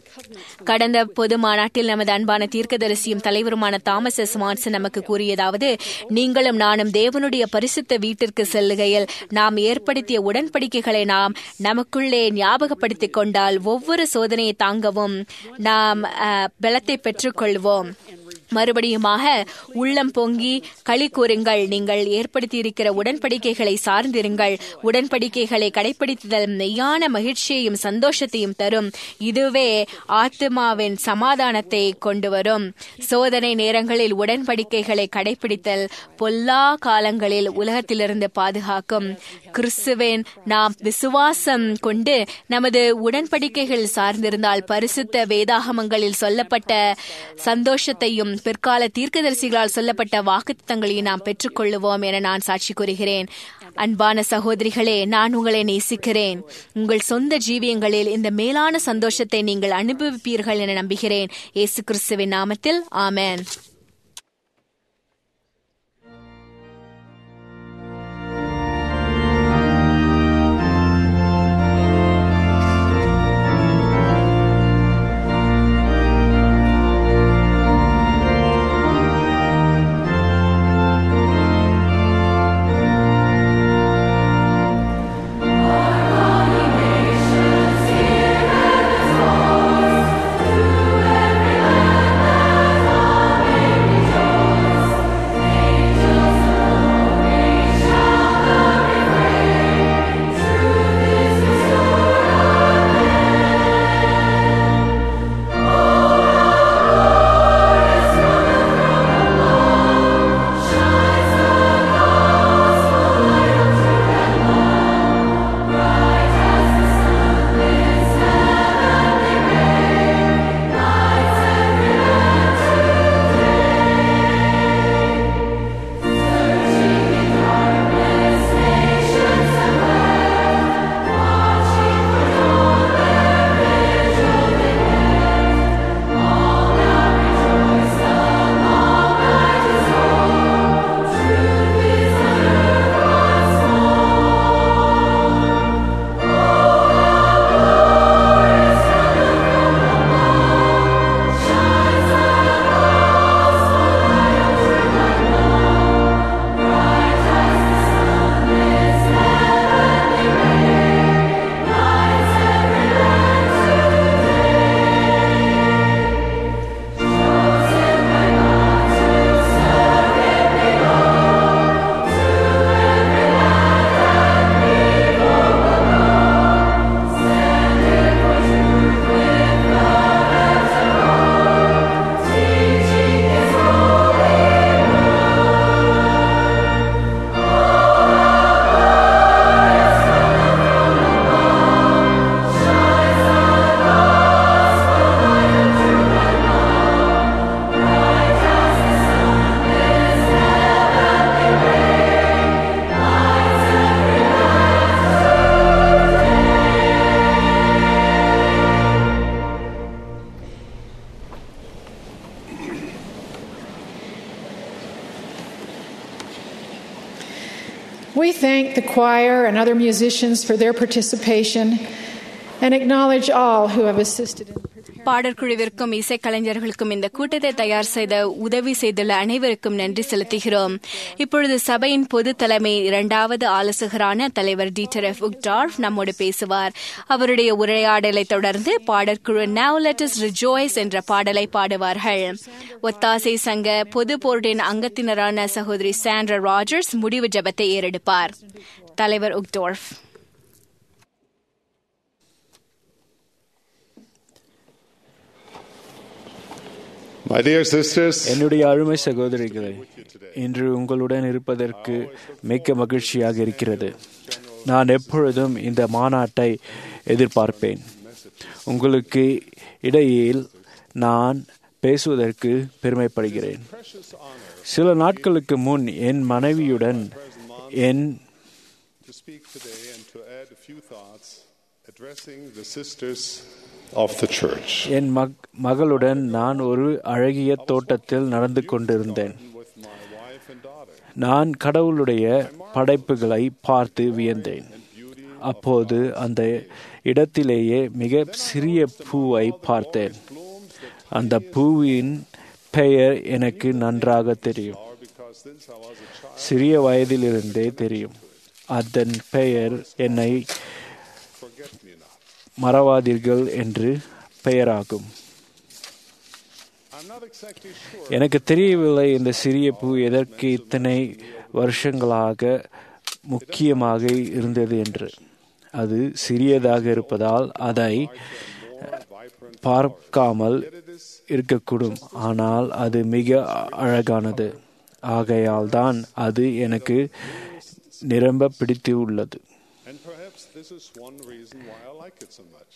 Speaker 2: கடந்த பொது மாநாட்டில் நமது அன்பான தீர்க்கதரிசியும் தலைவருமான தாமஸ் எஸ் மான்சன் நமக்கு கூறியதாவது நீங்களும் நானும் தேவனுடைய பரிசுத்த வீட்டிற்கு செல்லுகையில் நாம் ஏற்படுத்திய உடன்படிக்கைகளை நாம் நமக்குள்ளே ஞாபகப்படுத்திக் கொண்டால் ஒவ்வொரு சோதனையை தாங்கவும் நாம் அஹ், பலத்தை பெற்றுக்கொள்வோம் மறுபடியுமாக உள்ளம் பொங்கி களி கூறுங்கள் நீங்கள் ஏற்படுத்தியிருக்கிற உடன்படிக்கைகளை சார்ந்திருங்கள் உடன்படிக்கைகளை கடைபிடித்தல் மெய்யான மகிழ்ச்சியையும் சந்தோஷத்தையும் தரும் இதுவே ஆத்மாவின் சமாதானத்தை கொண்டு வரும் சோதனை நேரங்களில் உடன்படிக்கைகளை கடைபிடித்தல் பொல்லா காலங்களில் உலகத்திலிருந்து பாதுகாக்கும் கிறிஸ்துவின் நாம் விசுவாசம் கொண்டு நமது உடன்படிக்கைகள் சார்ந்திருந்தால் பரிசுத்த வேதாகமங்களில் சொல்லப்பட்ட சந்தோஷத்தையும் பிற்கால தீர்க்கதரிசிகளால் சொல்லப்பட்ட வாக்குத்தங்களையும் நாம் பெற்றுக்கொள்ளுவோம் என நான் சாட்சி கூறுகிறேன் அன்பான சகோதரிகளே நான் உங்களை நேசிக்கிறேன் உங்கள் சொந்த ஜீவியங்களில் இந்த மேலான சந்தோஷத்தை நீங்கள் அனுபவிப்பீர்கள் என நம்புகிறேன் இயேசு கிறிஸ்துவின் நாமத்தில் ஆமென்
Speaker 1: We thank the choir and other musicians for their participation and acknowledge all who have assisted in preparing.
Speaker 2: பாடற்குழுவிற்கும் இசைக்கலைஞர்களுக்கும் இந்த கூட்டத்தை தயார் செய்த உதவி செய்துள்ள அனைவருக்கும் நன்றி செலுத்துகிறோம் இப்பொழுது சபையின் பொது தலைமை இரண்டாவது ஆலோசகரான தலைவர் டீட்டர் எஃப் உக்டார்ஃப் நம்மோடு பேசுவார் அவருடைய உரையாடலை தொடர்ந்து பாடற்குழு நவ் லெட்டஸ் ரிஜோய்ஸ் என்ற பாடலை பாடுவார்கள் ஒத்தாசை சங்க பொது போர்டின் அங்கத்தினரான சகோதரி சாண்ட்ரா ராஜர்ஸ் முடிவு ஜெபத்தை ஏறெடுப்பார் தலைவர் உக்டார்ஃப்
Speaker 6: My dear sisters,
Speaker 4: என்னுடைய அருமை சகோதரிகளே இன்று உங்களுடன் இருப்பதற்கு மிக்க மகிழ்ச்சியாக இருக்கிறது நான் எப்பொழுதும் இந்த மாநாட்டை எதிர்பார்ப்பேன் உங்களுக்கு இடையில் நான் பேசுவதற்கு பெருமைப்படுகிறேன் சில நாட்களுக்கு முன் என் மனைவியுடன் என்
Speaker 6: to speak today and to add a few thoughts addressing the sisters of the church.
Speaker 4: என் மக் மகளுடன் நான் ஒரு அழகிய தோட்டத்தில் நடந்து கொண்டிருந்தேன்
Speaker 6: With my wife and daughter,
Speaker 4: நான் கடவுளுடைய படைப்புகளை பார்த்து வியந்தேன் அப்போது அந்த இடத்திலேயே மிக சிறிய பூவை பார்த்தேன் அந்த பூவின் பெயர் எனக்கு நன்றாக தெரியும்
Speaker 6: because since I was a child,
Speaker 4: சிறிய வயதிலிருந்தே தெரியும் அதன் பெயர் என்னை
Speaker 6: forget me not.
Speaker 4: மறவாதீர்கள் என்று பெயராகும்
Speaker 6: I'm I'm not exactly sure.
Speaker 4: எனக்கு தெரியவில்லை இந்த சிறிய பூ எதற்கு இத்தனை வருஷங்களாக முக்கியமாக இருந்தது என்று அது சிறியதாக இருப்பதால் அதை பார்க்காமல் இருக்கக்கூடும் ஆனால் அது மிக அழகானது ஆகையால் தான் அது எனக்கு நிரம்ப பிடித்து உள்ளது
Speaker 6: And perhaps this is one reason why I like it so much.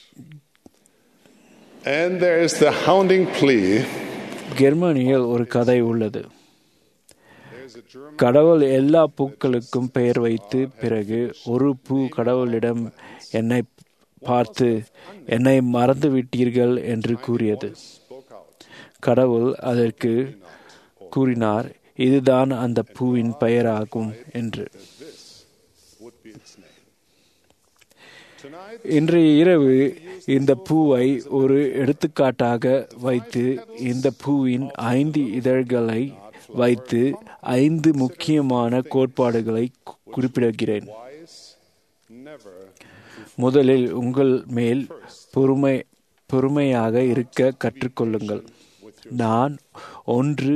Speaker 6: And there is the hounding plea.
Speaker 4: ஜெர்மனியில் ஒரு கதை உள்ளது
Speaker 6: There's a German
Speaker 4: கடவுள் எல்லா பூக்களுக்கும் பெயர் வைத்து பிறகு ஒரு பூ கடவுளிடம் என்னை பார்த்து என்னை மறந்து விட்டீர்கள் என்று கூறியது
Speaker 6: spoke out.
Speaker 4: கடவுள் அதற்கு கூறினார் இதுதான் அந்த பூவின் பெயராகும் என்று
Speaker 6: This would be its name. Tonight,
Speaker 4: இன்றைய இரவு இந்த பூவை ஒரு எடுத்துக்காட்டாக வைத்து இந்த பூவின் ஐந்து இதழ்களை வைத்து ஐந்து முக்கியமான கோட்பாடுகளை கு- குறிப்பிடுகிறேன்
Speaker 6: wise, never
Speaker 4: முதலில் உங்கள் மேல் பொறுமை பொறுமையாக இருக்க கற்றுக்கொள்ளுங்கள் நான் ஒன்று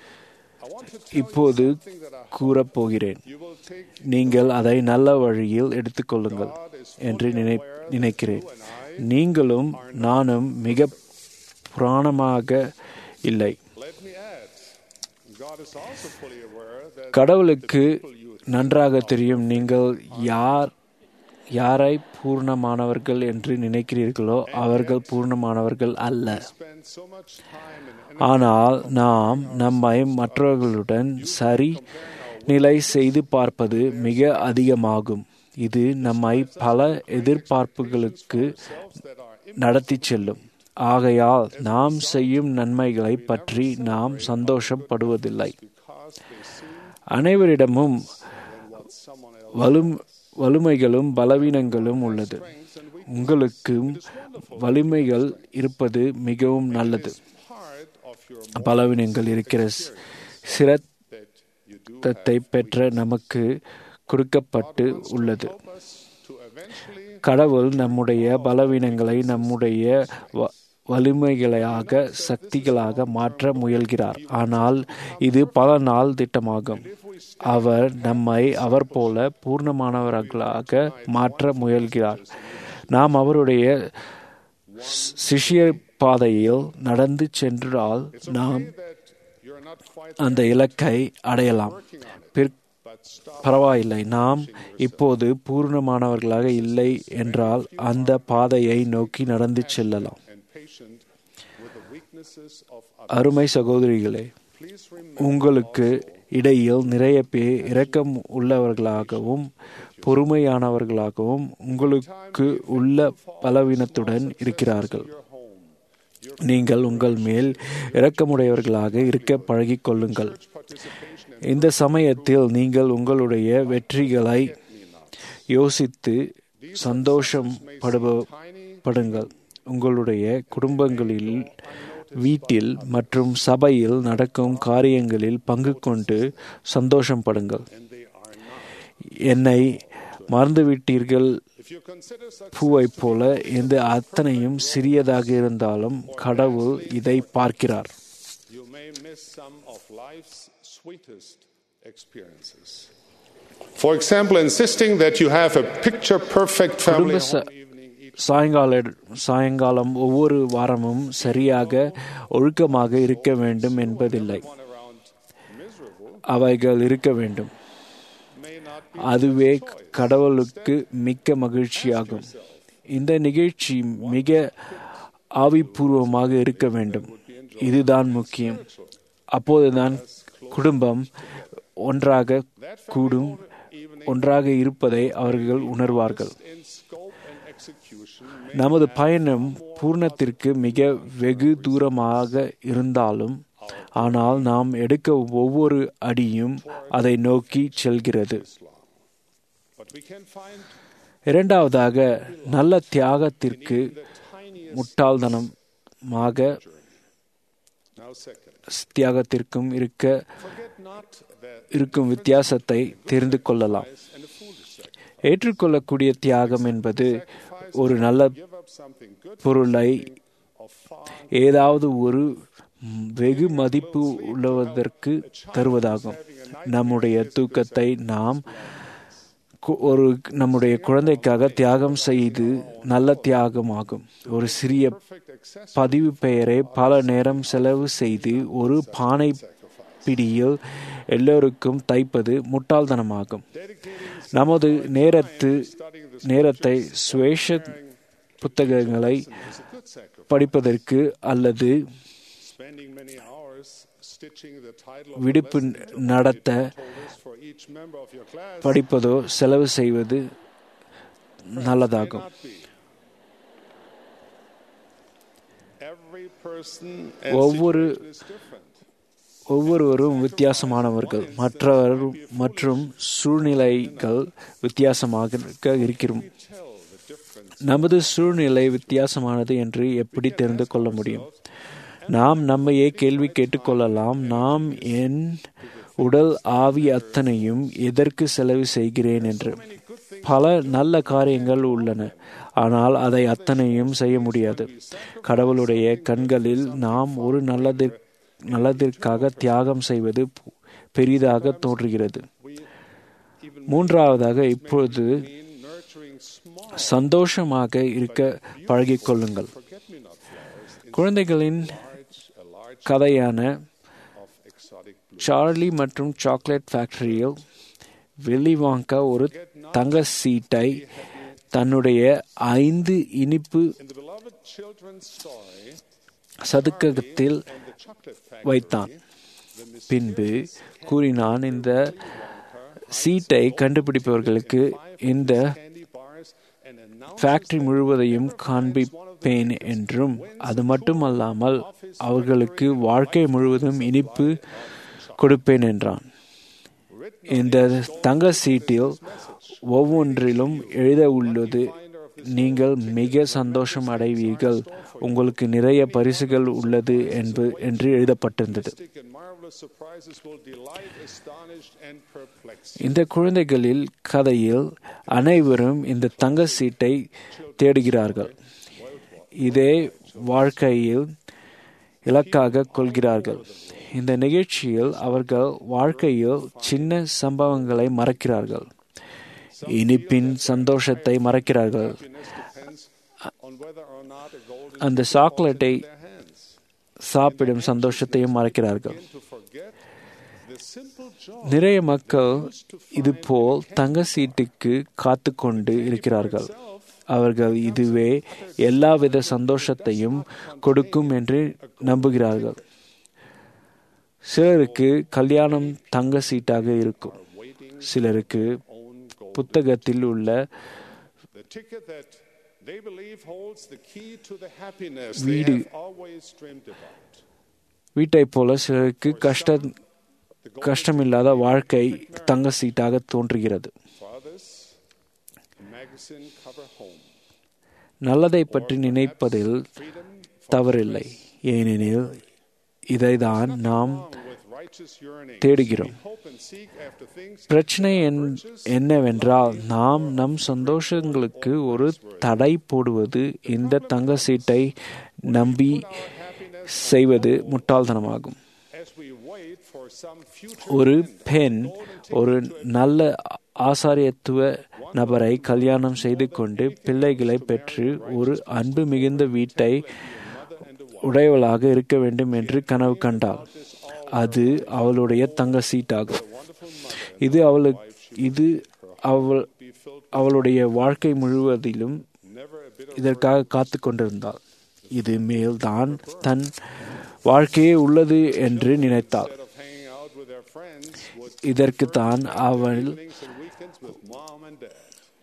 Speaker 4: இப்போது கூறப்போகிறேன்
Speaker 6: you will take
Speaker 4: நீங்கள் அதை நல்ல வழியில் எடுத்துக்கொள்ளுங்கள் என்று நினை நினைக்கிறேன் நீங்களும் நானும் மிக புராணமாக இல்லை
Speaker 6: Let me add, God is also fully aware that
Speaker 4: கடவுளுக்கு நன்றாக தெரியும் நீங்கள் யார் யாரை பூர்ணமானவர்கள் என்று நினைக்கிறீர்களோ அவர்கள் பூர்ணமானவர்கள் அல்ல
Speaker 6: spend so much time and
Speaker 4: ஆனால் நாம் நம்மை மற்றவர்களுடன் சரி நிலை செய்து பார்ப்பது மிக அதிகமாகும் இது நம்மை பல எதிர்பார்ப்புகளுக்கு நடத்தி செல்லும் ஆகையால் நாம் செய்யும் நன்மைகளை பற்றி நாம் சந்தோஷப்படுவதில்லை அனைவரிடமும் வலும் வலிமைகளும் பலவீனங்களும் உள்ளது உங்களுக்கும் வலிமைகள் இருப்பது மிகவும் நல்லது
Speaker 6: part of your
Speaker 4: பலவீனங்கள் இருக்கிற ஸ்- சிரத்தத்தை பெற்ற நமக்கு கொடுக்கப்பட்டு உள்ளது
Speaker 6: us to eventually
Speaker 4: கடவுள் நம்முடைய பலவீனங்களை நம்முடைய வ- வலிமைகளாக சக்திகளாக மாற்ற முயல்கிறார் ஆனால் இது பல நாள் திட்டமாகும் அவர் நம்மை அவர் போல பூர்ணமானவர்களாக மாற்ற முயல்கிறார் நாம் அவருடைய சி- சிஷ்ய பாதையில் நடந்து சென்றால் நாம்
Speaker 6: that you're not quite
Speaker 4: அந்த இலக்கை அடையலாம் பிற்- பரவாயில்லை நாம் இப்போது பூர்ணமானவர்களாக இல்லை என்றால் அந்த பாதையை நோக்கி நடந்து செல்லலாம்
Speaker 6: and patient with the weaknesses of others.
Speaker 4: அருமை சகோதரிகளே
Speaker 6: Please remember
Speaker 4: உங்களுக்கு இடையில் நிறைய பேர் இரக்கம் உள்ளவர்களாகவும் பொறுமையானவர்களாகவும் உங்களுக்கு உள்ள பலவீனத்துடன் இருக்கிறார்கள் நீங்கள் உங்கள் மேல் இரக்கமுடையவர்களாக இருக்க பழகிக் கொள்ளுங்கள் இந்த சமயத்தில் நீங்கள் உங்களுடைய வெற்றிகளை யோசித்து சந்தோஷப்படுங்கள் உங்களுடைய குடும்பங்களில் வீட்டில் மற்றும் சபையில் நடக்கும் காரியங்களில் பங்கு கொண்டு சந்தோஷப்படுங்கள் என்னை மறந்துவிட்டீர்கள்
Speaker 6: if you consider such
Speaker 4: பூவைப் போல இந்த அத்தனையும் சிறியதாக இருந்தாலும் கடவுள் இதை பார்க்கிறார்
Speaker 6: you may miss some of life's sweetest experiences. For example, insisting that you have a picture perfect family
Speaker 4: குடும்ப ச-
Speaker 6: home evening each
Speaker 4: சாயங்கால சாயங்காலம் ஒவ்வொரு வாரமும் சரியாக ஒழுக்கமாக இருக்க வேண்டும் என்பதில்லை
Speaker 6: one around miserable
Speaker 4: அவைகள் இருக்க வேண்டும்
Speaker 6: may not be
Speaker 4: அதுவே கடவுளுக்கு மிக்க மகிழ்ச்சியாகும் இந்த நிகழ்ச்சி மிக ஆவிபூர்வமாக இருக்க வேண்டும் இதுதான் முக்கியம் அப்போதுதான் குடும்பம் ஒன்றாக கூடும் ஒன்றாக இருப்பதை அவர்கள் உணர்வார்கள்
Speaker 6: in scope and execution may
Speaker 4: நமது பயணம் பூர்ணத்திற்கு மிக வெகு தூரமாக இருந்தாலும் ஆனால் நாம் எடுக்க ஒவ்வொரு அடியும் அதை நோக்கி செல்கிறது
Speaker 6: but we can find
Speaker 4: இரண்டாவதாக நல்ல தியாகத்திற்கு முட்டாள்தனமாக
Speaker 6: now second.
Speaker 4: தியாகத்திற்கும் இருக்க
Speaker 6: Forget not that
Speaker 4: இருக்கும் வித்தியாசத்தை தெரிந்து கொள்ளலாம்
Speaker 6: and a foolish sacrifice.
Speaker 4: ஏற்றுக்கொள்ளக்கூடிய தியாகம் என்பது ஒரு நல்ல
Speaker 6: Give up something good
Speaker 4: பொருளை
Speaker 6: of far
Speaker 4: ஏதாவது ஒரு வெகு மதிப்பு உள்ளவதற்கு தருவதாகும் நம்முடைய தூக்கத்தை நாம் கு- ஒரு நம்முடைய குழந்தைக்காக தியாகம் செய்து நல்ல தியாகமாகும் ஒரு சிறிய பதிவு பெயரை பல நேரம் செலவு செய்து ஒரு பானை பிடியில் எல்லோருக்கும் தைப்பது முட்டாள்தனமாகும் நமது நேரத்து நேரத்தை சுவேஷ புத்தகங்களை படிப்பதற்கு அல்லது
Speaker 6: Spending many hours stitching the title of
Speaker 4: விடுப்பு நடத்த
Speaker 6: for each member of your class
Speaker 4: படிப்பதோ செலவு செய்வது நல்லதாகும்
Speaker 6: not be. Every person and
Speaker 4: ஒவ்வொரு
Speaker 6: situation is different.
Speaker 4: ஒவ்வொருவரும் வித்தியாசமானவர்கள் மற்றவர் மற்றும் சூழ்நிலைகள் வித்தியாசமாக இருக்கிறோம் நமது சூழ்நிலை வித்தியாசமானது என்று எப்படி தெரிந்து கொள்ள முடியும் நாம் நம்மையே கேள்வி கேட்டுக்கொள்ளலாம் நாம் என் உடல் ஆவி அத்தனையும் எதற்கு செலவு செய்கிறேன் என்று பல நல்ல காரியங்கள் உள்ளன ஆனால் அதை அத்தனையும் செய்ய முடியாது கடவுளுடைய கண்களில் நாம் ஒரு நல்லது நல்லதிற்காக தியாகம் செய்வது பெரிதாக தோன்றுகிறது மூன்றாவதாக இப்பொழுது
Speaker 6: Nurturing small
Speaker 4: சந்தோஷமாக இருக்க பழகிக் கொள்ளுங்கள் குழந்தைகளின் கதையான
Speaker 6: exotic
Speaker 4: சார்லி மற்றும் சாக்லேட் ஃபேக்டரியில் வில்லி வாங்கா ஒரு தங்க சீட்டை தன்னுடைய ஐந்து இனிப்பு
Speaker 6: The beloved children's story,
Speaker 4: சதுக்கத்தில்
Speaker 6: the chocolate factory,
Speaker 4: வைத்தான் பின்பு கூறினான் இந்த சீட்டை கண்டுபிடிப்பவர்களுக்கு இந்த
Speaker 6: candy bars, and announced
Speaker 4: factory முழுவதையும் காண்பிப்பேன் என்றும் அது மட்டுமல்லாமல் அவர்களுக்கு வாழ்க்கை முழுவதும் இனிப்பு கொடுப்பேன் என்றான் இந்த தங்க சீட்டில் ஒவ்வொன்றிலும் எழுத உள்ளது நீங்கள் மிக சந்தோஷம் அடைவீர்கள் உங்களுக்கு நிறைய பரிசுகள் உள்ளது என்பது என்று எழுதப்பட்டிருந்தது
Speaker 6: and marvelous surprises will delight, astonish, and perplex.
Speaker 4: இந்த குழந்தைகளில் கதையில் அனைவரும் இந்த தங்க சீட்டை தேடுகிறார்கள் இதே வாழ்க்கையில் இலக்காக கொள்கிறார்கள் இந்த நிகழ்ச்சியில் அவர்கள் வாழ்க்கையில் சின்ன சம்பவங்களை மறக்கிறார்கள் இனிப்பின் சந்தோஷத்தை மறக்கிறார்கள்
Speaker 6: On whether or not a golden
Speaker 4: அந்த சாக்லேட்டை
Speaker 6: their hands.
Speaker 4: சாப்பிடும் சந்தோஷத்தையும் மறக்கிறார்கள்
Speaker 6: To forget the simple joy
Speaker 4: நிறைய மக்கள் இதுபோல் தங்க சீட்டுக்கு காத்து கொண்டு இருக்கிறார்கள் அவர்கள் இதுவே எல்லாவித சந்தோஷத்தையும் கொடுக்கும் என்று நம்புகிறார்கள் சிலருக்கு கல்யாணம் தங்க சீட்டாக இருக்கும் சிலருக்கு புத்தகத்தில் உள்ள
Speaker 6: The ticket that they believe holds the key to the happiness
Speaker 4: வீடு.
Speaker 6: they have always dreamed about.
Speaker 4: வீட்டைப் போல சிலருக்கு கஷ்ட கஷ்டமில்லாத வாழ்க்கை தங்க சீட்டாக தோன்றுகிறது
Speaker 6: Fathers, magazine cover home.
Speaker 4: நல்லதை பற்றி நினைப்பதில் தவறில்லை ஏனெனில் இதைதான் நாம்
Speaker 6: With righteous yearning,
Speaker 4: தேடுகிறோம்
Speaker 6: hope and seek after things
Speaker 4: பிரச்சனை என்- என்னவென்றால் நாம் நம் சந்தோஷங்களுக்கு ஒரு தடை போடுவது இந்த தங்க சீட்டை நம்பி செய்வது முட்டாள்தனமாகும்
Speaker 6: as we wait for some future
Speaker 4: ஒரு பெண் ஒரு நல்ல ஆசாரியத்துவ நபரை கல்யாணம் செய்து கொண்டு பிள்ளைகளை பெற்று ஒரு அன்பு மிகுந்த வீட்டை உடையவளாக இருக்க வேண்டும் என்று கனவு கண்டாள் அது அவளுடைய தங்க சீட்டாகும் இது அவளுக்கு இது அவள் அவளுடைய வாழ்க்கை முழுவதிலும் இதற்காக காத்து கொண்டிருந்தாள் இது மேல்தான் தன் வாழ்க்கையே உள்ளது என்று நினைத்தாள்
Speaker 6: of hanging out with their friends would
Speaker 4: இதற்கு தான் அவள்
Speaker 6: evenings and weekends with mom and dad.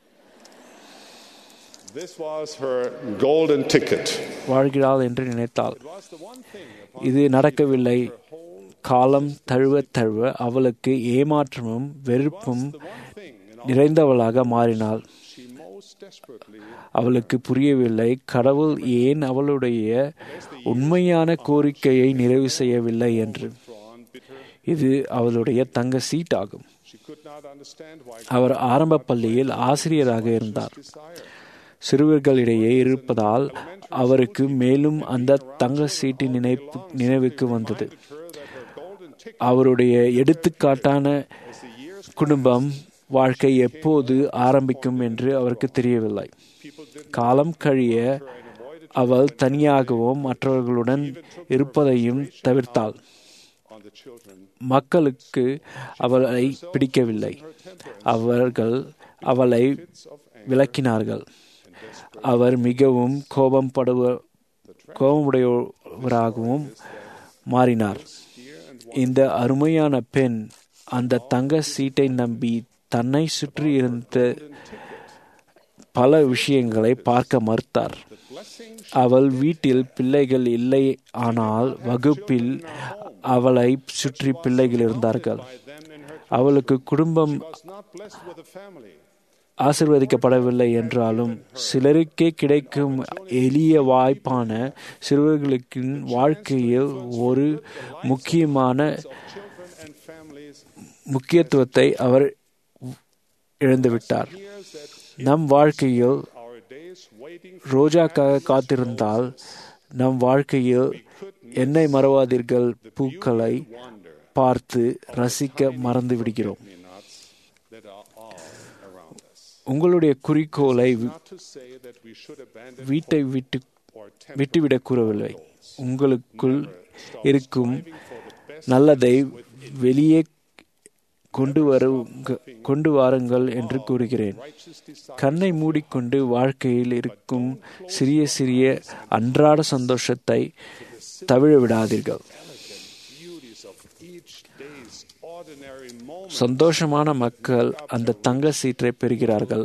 Speaker 6: This was her golden ticket.
Speaker 4: வாழ்கிறாள் என்று நினைத்தாள்
Speaker 6: It was the one thing upon
Speaker 4: இது நடக்கவில்லை காலம் தழுவ தழுவ அவளுக்கு ஏமாற்றமும் வெறுப்பும்
Speaker 6: thing in
Speaker 4: நிறைந்தவளாக மாறினாள்
Speaker 6: she most desperately
Speaker 4: அவளுக்கு புரியவில்லை கடவுள் ஏன் அவளுடைய உண்மையான கோரிக்கையை நிறைவு செய்யவில்லை என்று
Speaker 6: drawn bitter.
Speaker 4: இது அவளுடைய தங்க சீட்டாகும்
Speaker 6: She could not understand why
Speaker 4: அவர் ஆரம்ப பள்ளியில் ஆசிரியராக இருந்தார்
Speaker 6: desire.
Speaker 4: சிறுவர்களிடையே இருப்பதால் அவருக்கு மேலும் அந்த தங்க சீட்டு நினைப்பு நினைவுக்கு வந்தது அவருடைய எடுத்துக்காட்டான குடும்பம் வாழ்க்கை எப்போது ஆரம்பிக்கும் என்று அவருக்கு தெரியவில்லை காலம் கழிய அவள் தனியாகவும் மற்றவர்களுடன் இருப்பதையும் தவிர்த்தாள் மக்களுக்கு அவளை பிடிக்கவில்லை அவர்கள் அவளை விளக்கினார்கள் அவர் மிகவும் கோபப்படுவ கோபமுடையவராகவும் மாறினார் இந்த அருமையான பெண் அந்த தங்க சீட்டை நம்பி தன்னை சுற்றி இருந்த பல விஷயங்களை பார்க்க மறுத்தார் அவள் வீட்டில் பிள்ளைகள் இல்லை ஆனால் வகுப்பில் அவளை சுற்றி பிள்ளைகள் இருந்தார்கள் அவளுக்கு குடும்பம் ஆசிர்வதிக்கப்படவில்லை என்றாலும் சிலருக்கே கிடைக்கும் எளிய வாய்ப்பான சிறுவர்களுக்கு வாழ்க்கையில் ஒரு முக்கியமான முக்கியத்துவத்தை அவர் இழந்துவிட்டார் நம் வாழ்க்கையில் ரோஜாக்காக காத்திருந்தால் நம் வாழ்க்கையில் என்னை மறவாதீர்கள் பூக்களை பார்த்து ரசிக்க மறந்து விடுகிறோம் உங்களுடைய குறிக்கோளை வீட்டை விட்டு விட்டுவிடக் கூறவில்லை உங்களுக்குள் இருக்கும் நல்லதை வெளியே கொண்டு வரு கொண்டு வாருங்கள் என்று கூறுகிறேன் கண்ணை மூடிக்கொண்டு வாழ்க்கையில் இருக்கும் சிறிய சிறிய அன்றாட சந்தோஷத்தை தவிழ விடாதீர்கள் சந்தோஷமான மக்கள் அந்த தங்க சீற்றை பெறுகிறார்கள்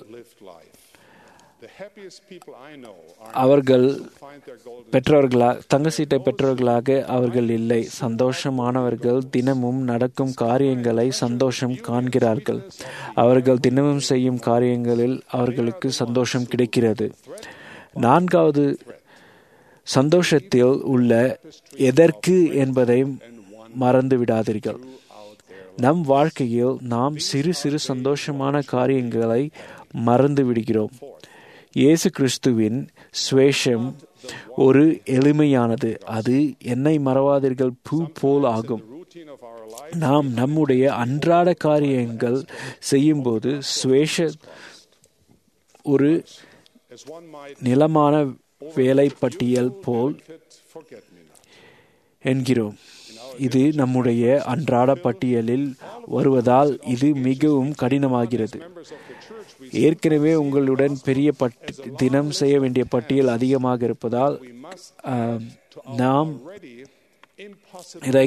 Speaker 4: அவர்கள் பெற்றவர்களா தங்க சீட்டை பெற்றவர்களாக அவர்கள் இல்லை சந்தோஷமானவர்கள் தினமும் நடக்கும் காரியங்களை சந்தோஷம் காண்கிறார்கள் அவர்கள் தினமும் செய்யும் காரியங்களில் அவர்களுக்கு சந்தோஷம் கிடைக்கிறது நான்காவது சந்தோஷத்தில் உள்ள எதற்கு என்பதை மறந்து விடாதீர்கள் நம் வாழ்க்கையில் நாம் சிறு சிறு சந்தோஷமான காரியங்களை மறந்து விடுகிறோம் இயேசு கிறிஸ்துவின் சுவேஷம் ஒரு எளிமையானது அது என்னை மறவாதீர்கள் பூ போல் ஆகும் நாம் நம்முடைய அன்றாட காரியங்கள் செய்யும்போது சுவேஷ ஒரு நிலமான வேலை பட்டியல் போல் என்கிறோம் இது நம்முடைய அன்றாட பட்டியலில் வருவதால் இது மிகவும் கடினமாகிறது ஏற்கனவே உங்களுடன் பெரிய பட் தினம் செய்ய வேண்டிய பட்டியல் அதிகமாக இருப்பதால் நாம் இதை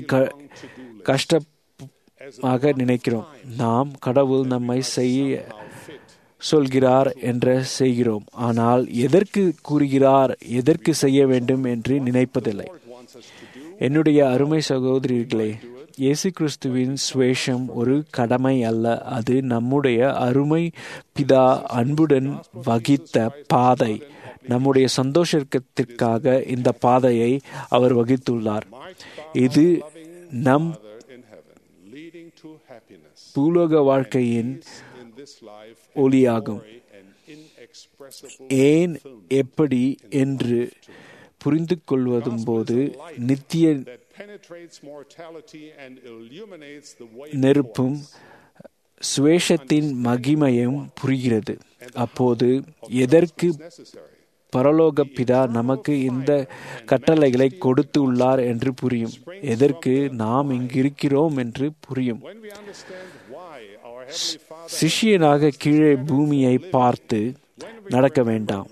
Speaker 4: கஷ்டமாக நினைக்கிறோம் நாம் கடவுள் நம்மை செய்ய சொல்கிறார் என்ற செய்கிறோம் ஆனால் எதற்கு கூறுகிறார் எதற்கு செய்ய வேண்டும் என்று நினைப்பதில்லை என்னுடைய அருமை சகோதரிகளே இயேசு கிறிஸ்துவின் சுவேஷம் ஒரு கடமை அல்ல அது நம்முடைய அருமை பிதா அன்புடன் வகித்த பாதை நம்முடைய சந்தோஷத்திற்காக இந்த பாதையை அவர் வகித்துள்ளார் இது நம் பூலோக வாழ்க்கையின் ஒளியாகும் ஏன் எப்படி என்று புரிந்து கொள்வதும் போது நித்திய நெருப்பும் சுவேஷத்தின் மகிமையும் புரிகிறது அப்போது எதற்கு பரலோக பிதா நமக்கு இந்த கட்டளைகளை கொடுத்து உள்ளார் என்று புரியும் எதற்கு நாம் இங்கிருக்கிறோம் என்று புரியும் சிஷியனாக கீழே பூமியை பார்த்து நடக்க வேண்டாம்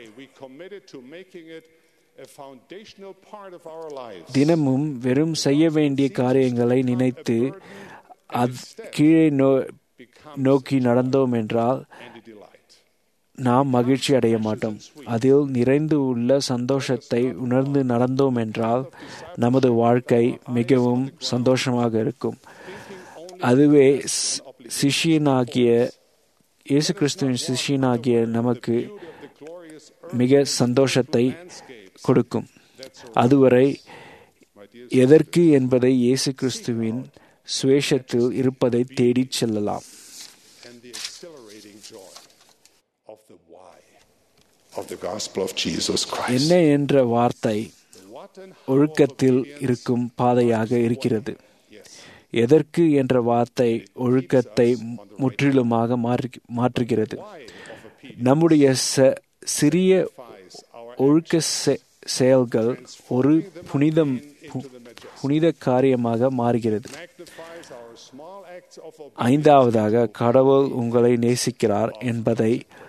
Speaker 4: தினமும் வெறும் செய்ய வேண்டிய காரியங்களை நினைத்து கீழே நோக்கி நடந்தோம் என்றால் நாம் மகிழ்ச்சி அடைய மாட்டோம் அதில் நிறைந்து உள்ள சந்தோஷத்தை உணர்ந்து நடந்தோம் என்றால் நமது வாழ்க்கை மிகவும் சந்தோஷமாக இருக்கும் அதுவே சிஷியனாகிய இயேசு கிறிஸ்துவின் சிஷியனாகிய நமக்கு மிக சந்தோஷத்தை கொடுக்கும் அதுவரை எதற்கு என்பதை இயேசு கிறிஸ்துவின் சுவேஷத்தில் இருப்பதை தேடிச் செல்லலாம்
Speaker 6: of the gospel of Jesus Christ.
Speaker 4: என்ன என்ற வார்த்தை
Speaker 6: What and how
Speaker 4: ஒழுக்கத்தில் இருக்கும் பாதையாக இருக்கிறது எதற்கு என்ற வார்த்தை ஒழுக்கத்தை முற்றிலுமாக மாற்றி மாற்றுகிறது நம்முடைய ச- சிறிய ஒழுக்க செ- செயல்கள் ஒரு புனிதம் பு- புனித காரியமாக மாறுகிறது
Speaker 6: magnifies our small acts of obedience.
Speaker 4: ஐந்தாவதாக கடவுள் உங்களை நேசிக்கிறார் என்பதை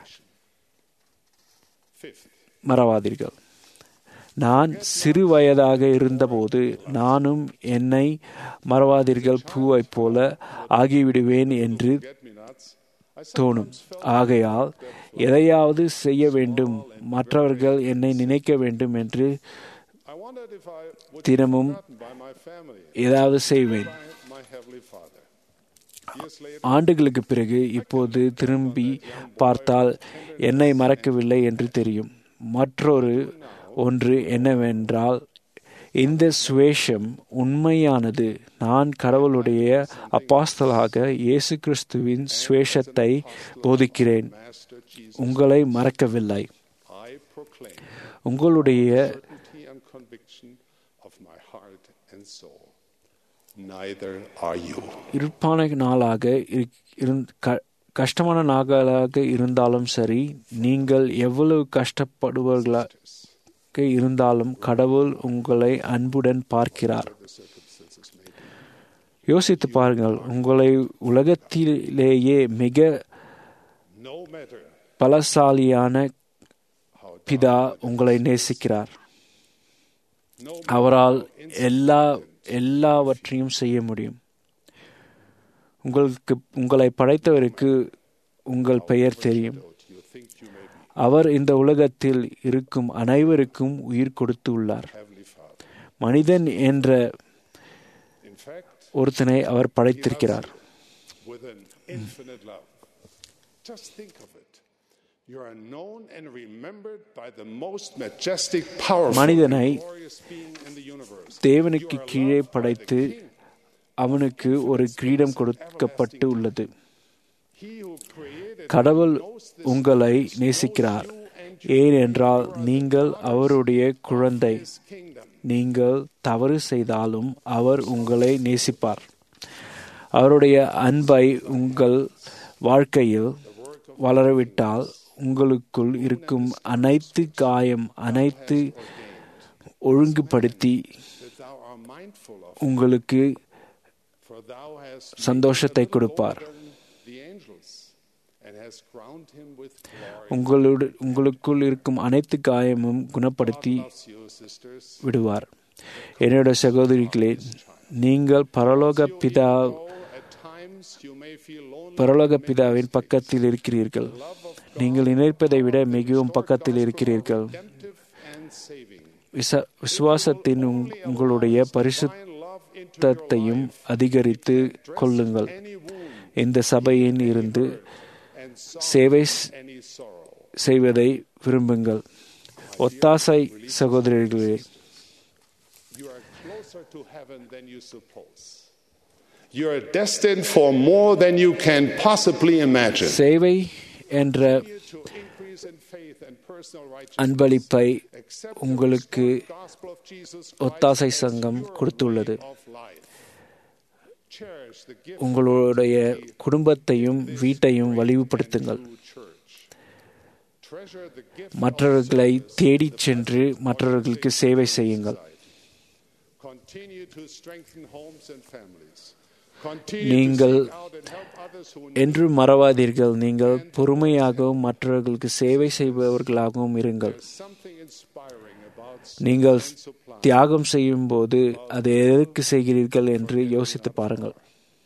Speaker 6: Fifth,
Speaker 4: மறவாதீர்கள் நான் சிறு வயதாக இருந்தபோது நானும் என்னை மறவாதீர்கள் பூவைப் போல ஆகிவிடுவேன் என்று
Speaker 6: get me nuts. I
Speaker 4: தோணும் ஆகையால் எதையாவது செய்ய வேண்டும் மற்றவர்கள் என்னை நினைக்க வேண்டும் என்று
Speaker 6: I wondered if I would be
Speaker 4: தினமும்
Speaker 6: forgotten by my family,
Speaker 4: ஏதாவது செய்வேன்
Speaker 6: by my heavenly Father. Years later,
Speaker 4: ஆண்டுகளுக்கு பிறகு இப்போது திரும்பி பார்த்தால் என்னை மறக்கவில்லை என்று தெரியும் மற்றொரு ஒன்று என்னவென்றால் இந்த சுவேஷம் உண்மையானது நான் கடவுளுடைய அப்பாஸ்தலாக இயேசு கிறிஸ்துவின் சுவேஷத்தை போதிக்கிறேன்
Speaker 6: Master Jesus,
Speaker 4: உங்களை மறக்கவில்லை
Speaker 6: I proclaim
Speaker 4: உங்களுடைய
Speaker 6: certainty and conviction of my heart and soul. Neither are you.
Speaker 4: இருப்பான நாளாக இரு- இருந்- க- கஷ்டமான நாளாக இருந்தாலும் சரி நீங்கள் எவ்வளவு கஷ்டப்படுபவர்களாக இருந்தாலும் கடவுள் உங்களை அன்புடன் பார்க்கிறார் யோசித்து பாருங்கள் உங்களை உலகத்திலேயே மிக
Speaker 6: No matter
Speaker 4: பலசாலியான
Speaker 6: how
Speaker 4: பிதா உங்களை நேசிக்கிறார்
Speaker 6: no
Speaker 4: அவரால் எல்லா எல்லாவற்றையும் செய்ய முடியும் உங்களுக்கு உங்களை படைத்தவருக்கு உங்கள் பெயர் தெரியும்
Speaker 6: you think you may be
Speaker 4: அவர் இந்த உலகத்தில் இருக்கும் அனைவருக்கும் உயிர் கொடுத்து உள்ளார்
Speaker 6: Heavenly Father.
Speaker 4: மனிதன் என்ற
Speaker 6: In fact,
Speaker 4: ஒருத்தனை அவர் படைத்திருக்கிறார்
Speaker 6: with an infinite love. Just think of it. You are known and remembered by the most majestic, powerful,
Speaker 4: மனிதனை
Speaker 6: and glorious being in the universe.
Speaker 4: தேவனுக்கு
Speaker 6: You are
Speaker 4: கீழே
Speaker 6: loved by the
Speaker 4: படைத்து
Speaker 6: King.
Speaker 4: அவனுக்கு ஒரு கிரீடம் கொடுக்கப்பட்டு உள்ளது
Speaker 6: He who created
Speaker 4: கடவுள்
Speaker 6: knows this
Speaker 4: உங்களை
Speaker 6: knows
Speaker 4: நேசிக்கிறார்
Speaker 6: you and your
Speaker 4: ஏனென்றால் நீங்கள் அவருடைய குழந்தை
Speaker 6: His kingdom.
Speaker 4: நீங்கள் தவறு செய்தாலும் அவர் உங்களை நேசிப்பார் அவருடைய அன்பை உங்கள் வாழ்க்கையில் வளரவிட்டால் உங்களுக்குள் இருக்கும் அனைத்து காயம் அனைத்து ஒழுங்குபடுத்தி
Speaker 6: that thou art mindful of.
Speaker 4: உங்களுக்கு
Speaker 6: For thou hast
Speaker 4: சந்தோஷத்தை
Speaker 6: made heaven
Speaker 4: கொடுப்பார்.
Speaker 6: older than the angels, and hast crowned him with glory.
Speaker 4: உங்களோடு உங்களுக்குள் இருக்கும் அனைத்து காயமும் குணப்படுத்தி
Speaker 6: God loves you, sisters.
Speaker 4: விடுவார் என்னுடைய சகோதரிகளே நீங்கள் பரலோக பிதா
Speaker 6: Though at times you may feel lonely,
Speaker 4: பரலோக பிதாவின் பக்கத்தில் இருக்கிறீர்கள் நீங்கள் நினைப்பதை விட மிகவும் பக்கத்தில் இருக்கிறீர்கள்
Speaker 6: redemptive and saving.
Speaker 4: விச விசுவாசத்தின் உங்- உங்களுடைய பரிசுத்தத்தையும் அதிகரித்து கொள்ளுங்கள்
Speaker 6: Any wound
Speaker 4: இந்த சபையின் இருந்து
Speaker 6: and sorrow,
Speaker 4: சேவை ஸ்-
Speaker 6: any sorrow.
Speaker 4: செய்வதை விரும்புங்கள் ஒத்தாசை சகோதரர்களே
Speaker 6: You are closer to heaven than you suppose. You are destined for more than you can possibly imagine.
Speaker 4: சேவை என்ற
Speaker 6: To increase in faith and personal righteousness.
Speaker 4: அன்பளிப்பை
Speaker 6: Accept
Speaker 4: உங்களுக்கு
Speaker 6: the gospel of Jesus Christ
Speaker 4: ஒத்தாசை
Speaker 6: as
Speaker 4: சங்கம்
Speaker 6: your
Speaker 4: கொடுத்துள்ளது
Speaker 6: way of life. Cherish the gift
Speaker 4: உங்களுடைய குடும்பத்தையும் வீட்டையும் வலிவுபடுத்துங்கள்
Speaker 6: of church. Treasure the gift
Speaker 4: மற்றவர்களை தேடிச் சென்று மற்றவர்களுக்கு சேவை செய்யுங்கள்
Speaker 6: Continue to strengthen homes and families. Continue
Speaker 4: நீங்கள்
Speaker 6: to seek out and help others who need
Speaker 4: என்று மறவாதீர்கள் நீங்கள் பொறுமையாகவும் மற்றவர்களுக்கு சேவை செய்பவர்களாகவும் இருங்கள்
Speaker 6: something inspiring about
Speaker 4: நீங்கள்
Speaker 6: and supply.
Speaker 4: தியாகம் செய்யும் போது அதை எதற்கு செய்கிறீர்கள் என்று யோசித்து பாருங்கள்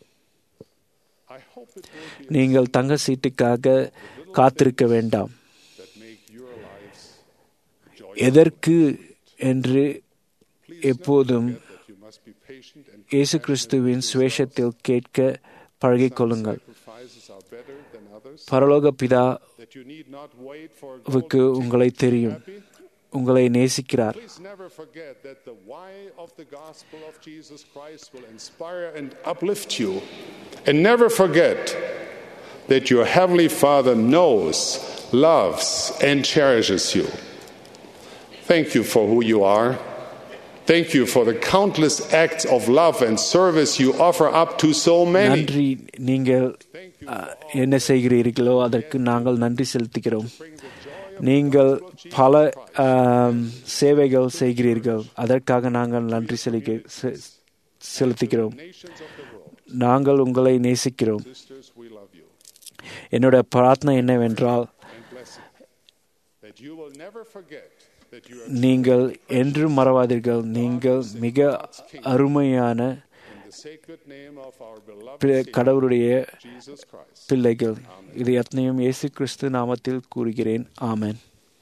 Speaker 6: I hope it will be
Speaker 4: நீங்கள் தங்க சீட்டுக்காக காத்திருக்க வேண்டாம்
Speaker 6: that make your lives joyful.
Speaker 4: எதற்கு என்று எப்போதும்
Speaker 6: that you must be patient and
Speaker 4: இயேசு கிறிஸ்துவின் சுவேஷத்தில் கேட்க பழகிக்கொள்ளுங்கள்
Speaker 6: sacrifices are better than others.
Speaker 4: பரலோக பிதா
Speaker 6: That you need not wait for
Speaker 4: வுக்கு
Speaker 6: golden
Speaker 4: உங்களை
Speaker 6: ticket to be
Speaker 4: தெரியும்
Speaker 6: happy.
Speaker 4: உங்களை நேசிக்கிறார்
Speaker 6: Please never forget that the why of the gospel of Jesus Christ will inspire and uplift you. And never forget that your Heavenly Father knows, loves, and cherishes you. Thank you for who you are. Thank you for the countless acts of love and service you offer up to so many.
Speaker 4: நன்றி நீங்கள் அஹ், என்ன செய்கிறீர்களோ அதற்கு நாங்கள் நன்றி செலுத்துகிறோம் நீங்கள் பல ஆம், சேவைகள் செய்கிறீர்கள் அதற்காக நாங்கள் நன்றி செலுக்க- செ- செலுத்துகிறோம் நாங்கள் உங்களை நேசிக்கிறோம்
Speaker 6: Sisters, we love you
Speaker 4: என்னோட பிரார்த்தனை என்னவென்றால்
Speaker 6: and bless you. That you will never forget that you are
Speaker 4: நீங்கள் என்றும் மறவாதீர்கள் நீங்கள் மிக அருமையான
Speaker 6: in the sacred name of our beloved
Speaker 4: பி-
Speaker 6: Savior,
Speaker 4: கடவுளுடைய
Speaker 6: Jesus Christ.
Speaker 4: பிள்ளைகள் இது எத்தனையும் இயேசு கிறிஸ்து நாமத்தில் கூறுகிறேன் ஆமென்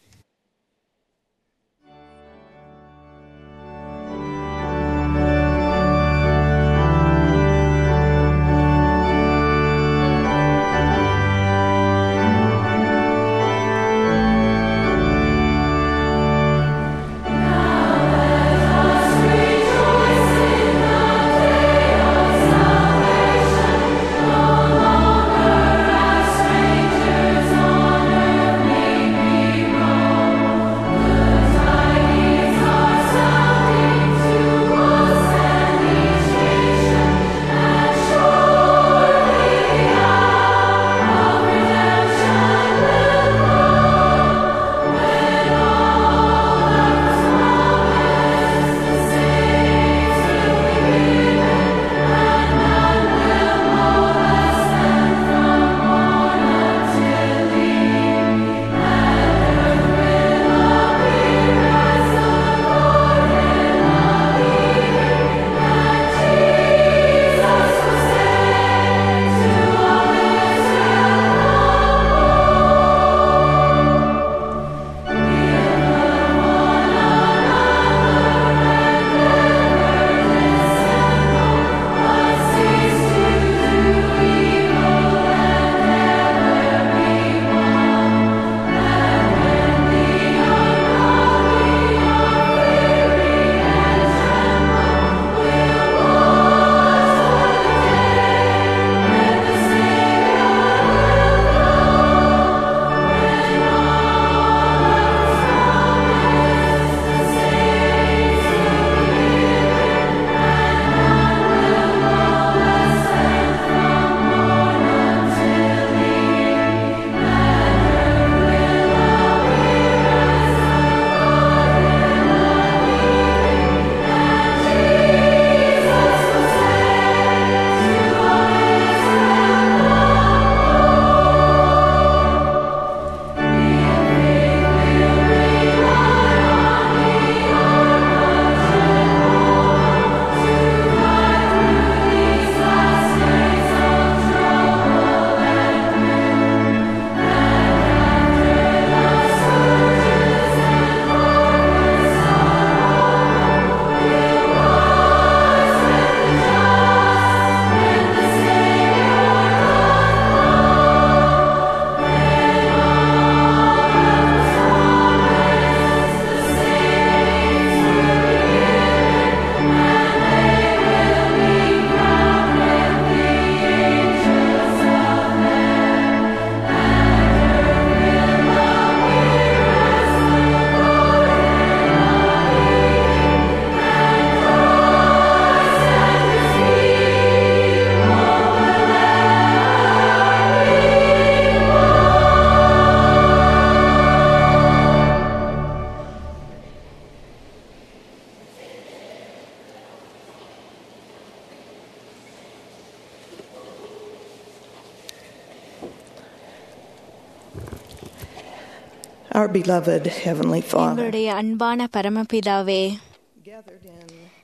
Speaker 7: Our beloved Heavenly Father,
Speaker 2: எங்களுடைய அன்பான பரமபிதாவே
Speaker 7: gathered in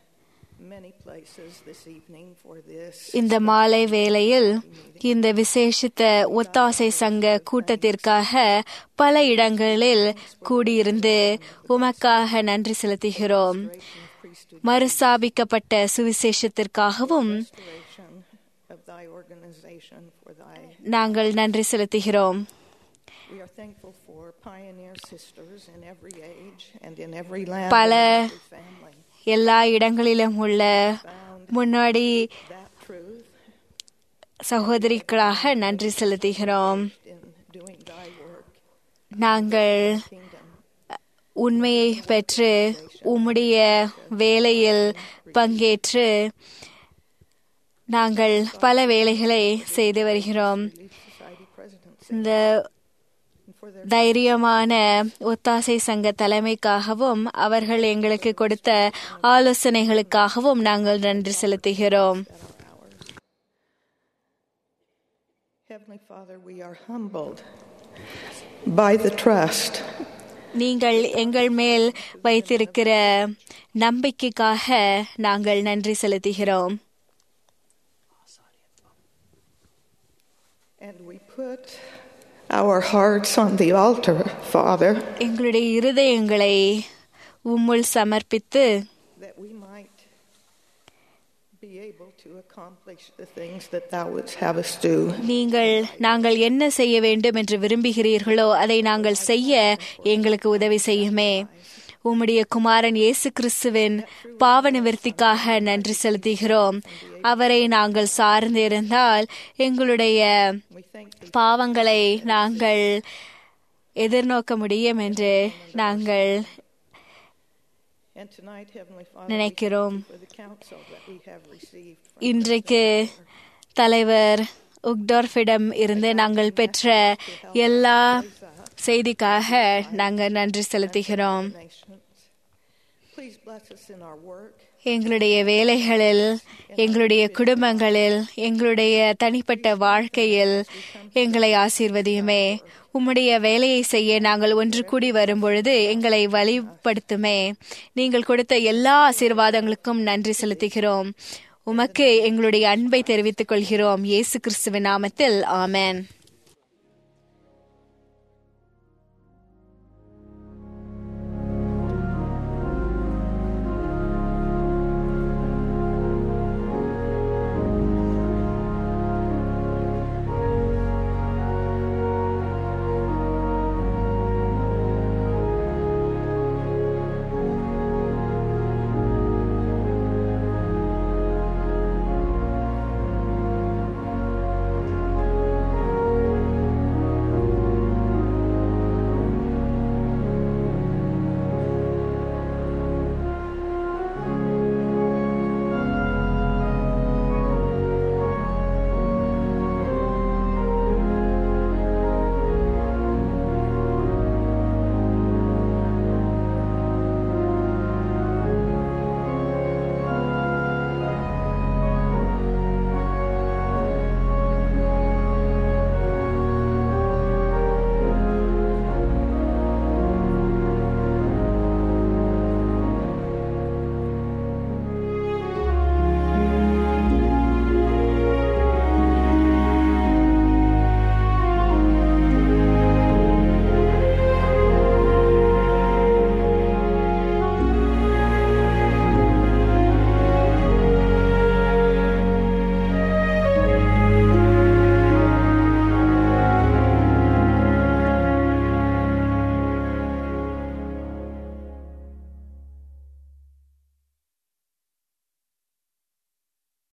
Speaker 7: many places this evening for this
Speaker 2: இந்த மாலை வேளையில் இந்த விசேஷித்த ஒத்தாசை சங்க கூட்டத்திற்காக பல இடங்களில் கூடியிருந்து உமக்காக நன்றி செலுத்துகிறோம் மறுசாபிக்கப்பட்ட சுவிசேஷத்திற்காகவும்
Speaker 7: restoration of thy organization for thy
Speaker 2: நாங்கள் நன்றி செலுத்துகிறோம்
Speaker 7: we are thankful for pioneer sisters in every age and in every land
Speaker 2: பல
Speaker 7: and every family.
Speaker 2: எல்லா இடங்களிலும் உள்ள முன்னாடி
Speaker 7: That truth
Speaker 2: சகோதரிகளாக நன்றி செலுத்துகிறோம்
Speaker 7: in doing thy work.
Speaker 2: நாங்கள் உண்மையை பெற்று உம்முடைய வேலையில் பங்கேற்று நாங்கள் பல வேலைகளை செய்து வருகிறோம்
Speaker 7: Society presidents
Speaker 2: இந்த
Speaker 7: and for their
Speaker 2: தைரியமான ஒத்தாசை சங்க தலைமைக்காகவும் அவர்கள் எங்களுக்கு கொடுத்த ஆலோசனைகளுக்காகவும் நாங்கள் நன்றி செலுத்துகிறோம்
Speaker 7: Heavenly Father, we are humbled by the trust
Speaker 2: நீங்கள் எங்கள் மேல் வைத்திருக்கிற நம்பிக்கைக்காக நாங்கள் நன்றி செலுத்துகிறோம்
Speaker 7: and we put our hearts on the altar, Father,
Speaker 2: எங்களுடைய இருதயங்களை உம்முள் சமர்ப்பித்து
Speaker 7: that we might be able to accomplish the things that thou wouldst have us do.
Speaker 2: நீங்கள் நாங்கள் என்ன செய்ய வேண்டும் என்று விரும்புகிறீர்களோ அதை நாங்கள் செய்ய எங்களுக்கு உதவி செய்யுமே உம்முடைய குமாரன் இயேசு கிறிஸ்துவின் பாவ நிவர்த்திக்காக நன்றி செலுத்துகிறோம் அவரை நாங்கள் சார்ந்திருந்தால் எங்களுடைய
Speaker 7: We thank thee
Speaker 2: பாவங்களை நாங்கள் எதிர்நோக்க முடியும் என்று நாங்கள்
Speaker 7: and tonight, Heavenly Father, we
Speaker 2: நினைக்கிறோம்
Speaker 7: for the counsel that we have received from
Speaker 2: இன்றைக்கு தலைவர் உக்டார்ஃபிடம் இருந்து நாங்கள் பெற்ற எல்லா செய்திக்காக நாங்கள் நன்றி செலுத்துகிறோம்
Speaker 7: nations. Please bless us in our work.
Speaker 2: எங்களுடைய வேலைகளில் எங்களுடைய குடும்பங்களில் எங்களுடைய தனிப்பட்ட வாழ்க்கையில் எங்களை ஆசீர்வதியுமே உம்முடைய வேலையை செய்ய நாங்கள் ஒன்று கூடி வரும்பொழுது எங்களை வழிப்படுத்துமே நீங்கள் கொடுத்த எல்லா ஆசீர்வாதங்களுக்கும் நன்றி செலுத்துகிறோம் உமக்கு எங்களுடைய அன்பை தெரிவித்துக் கொள்கிறோம் இயேசு கிறிஸ்துவின் நாமத்தில் ஆமென்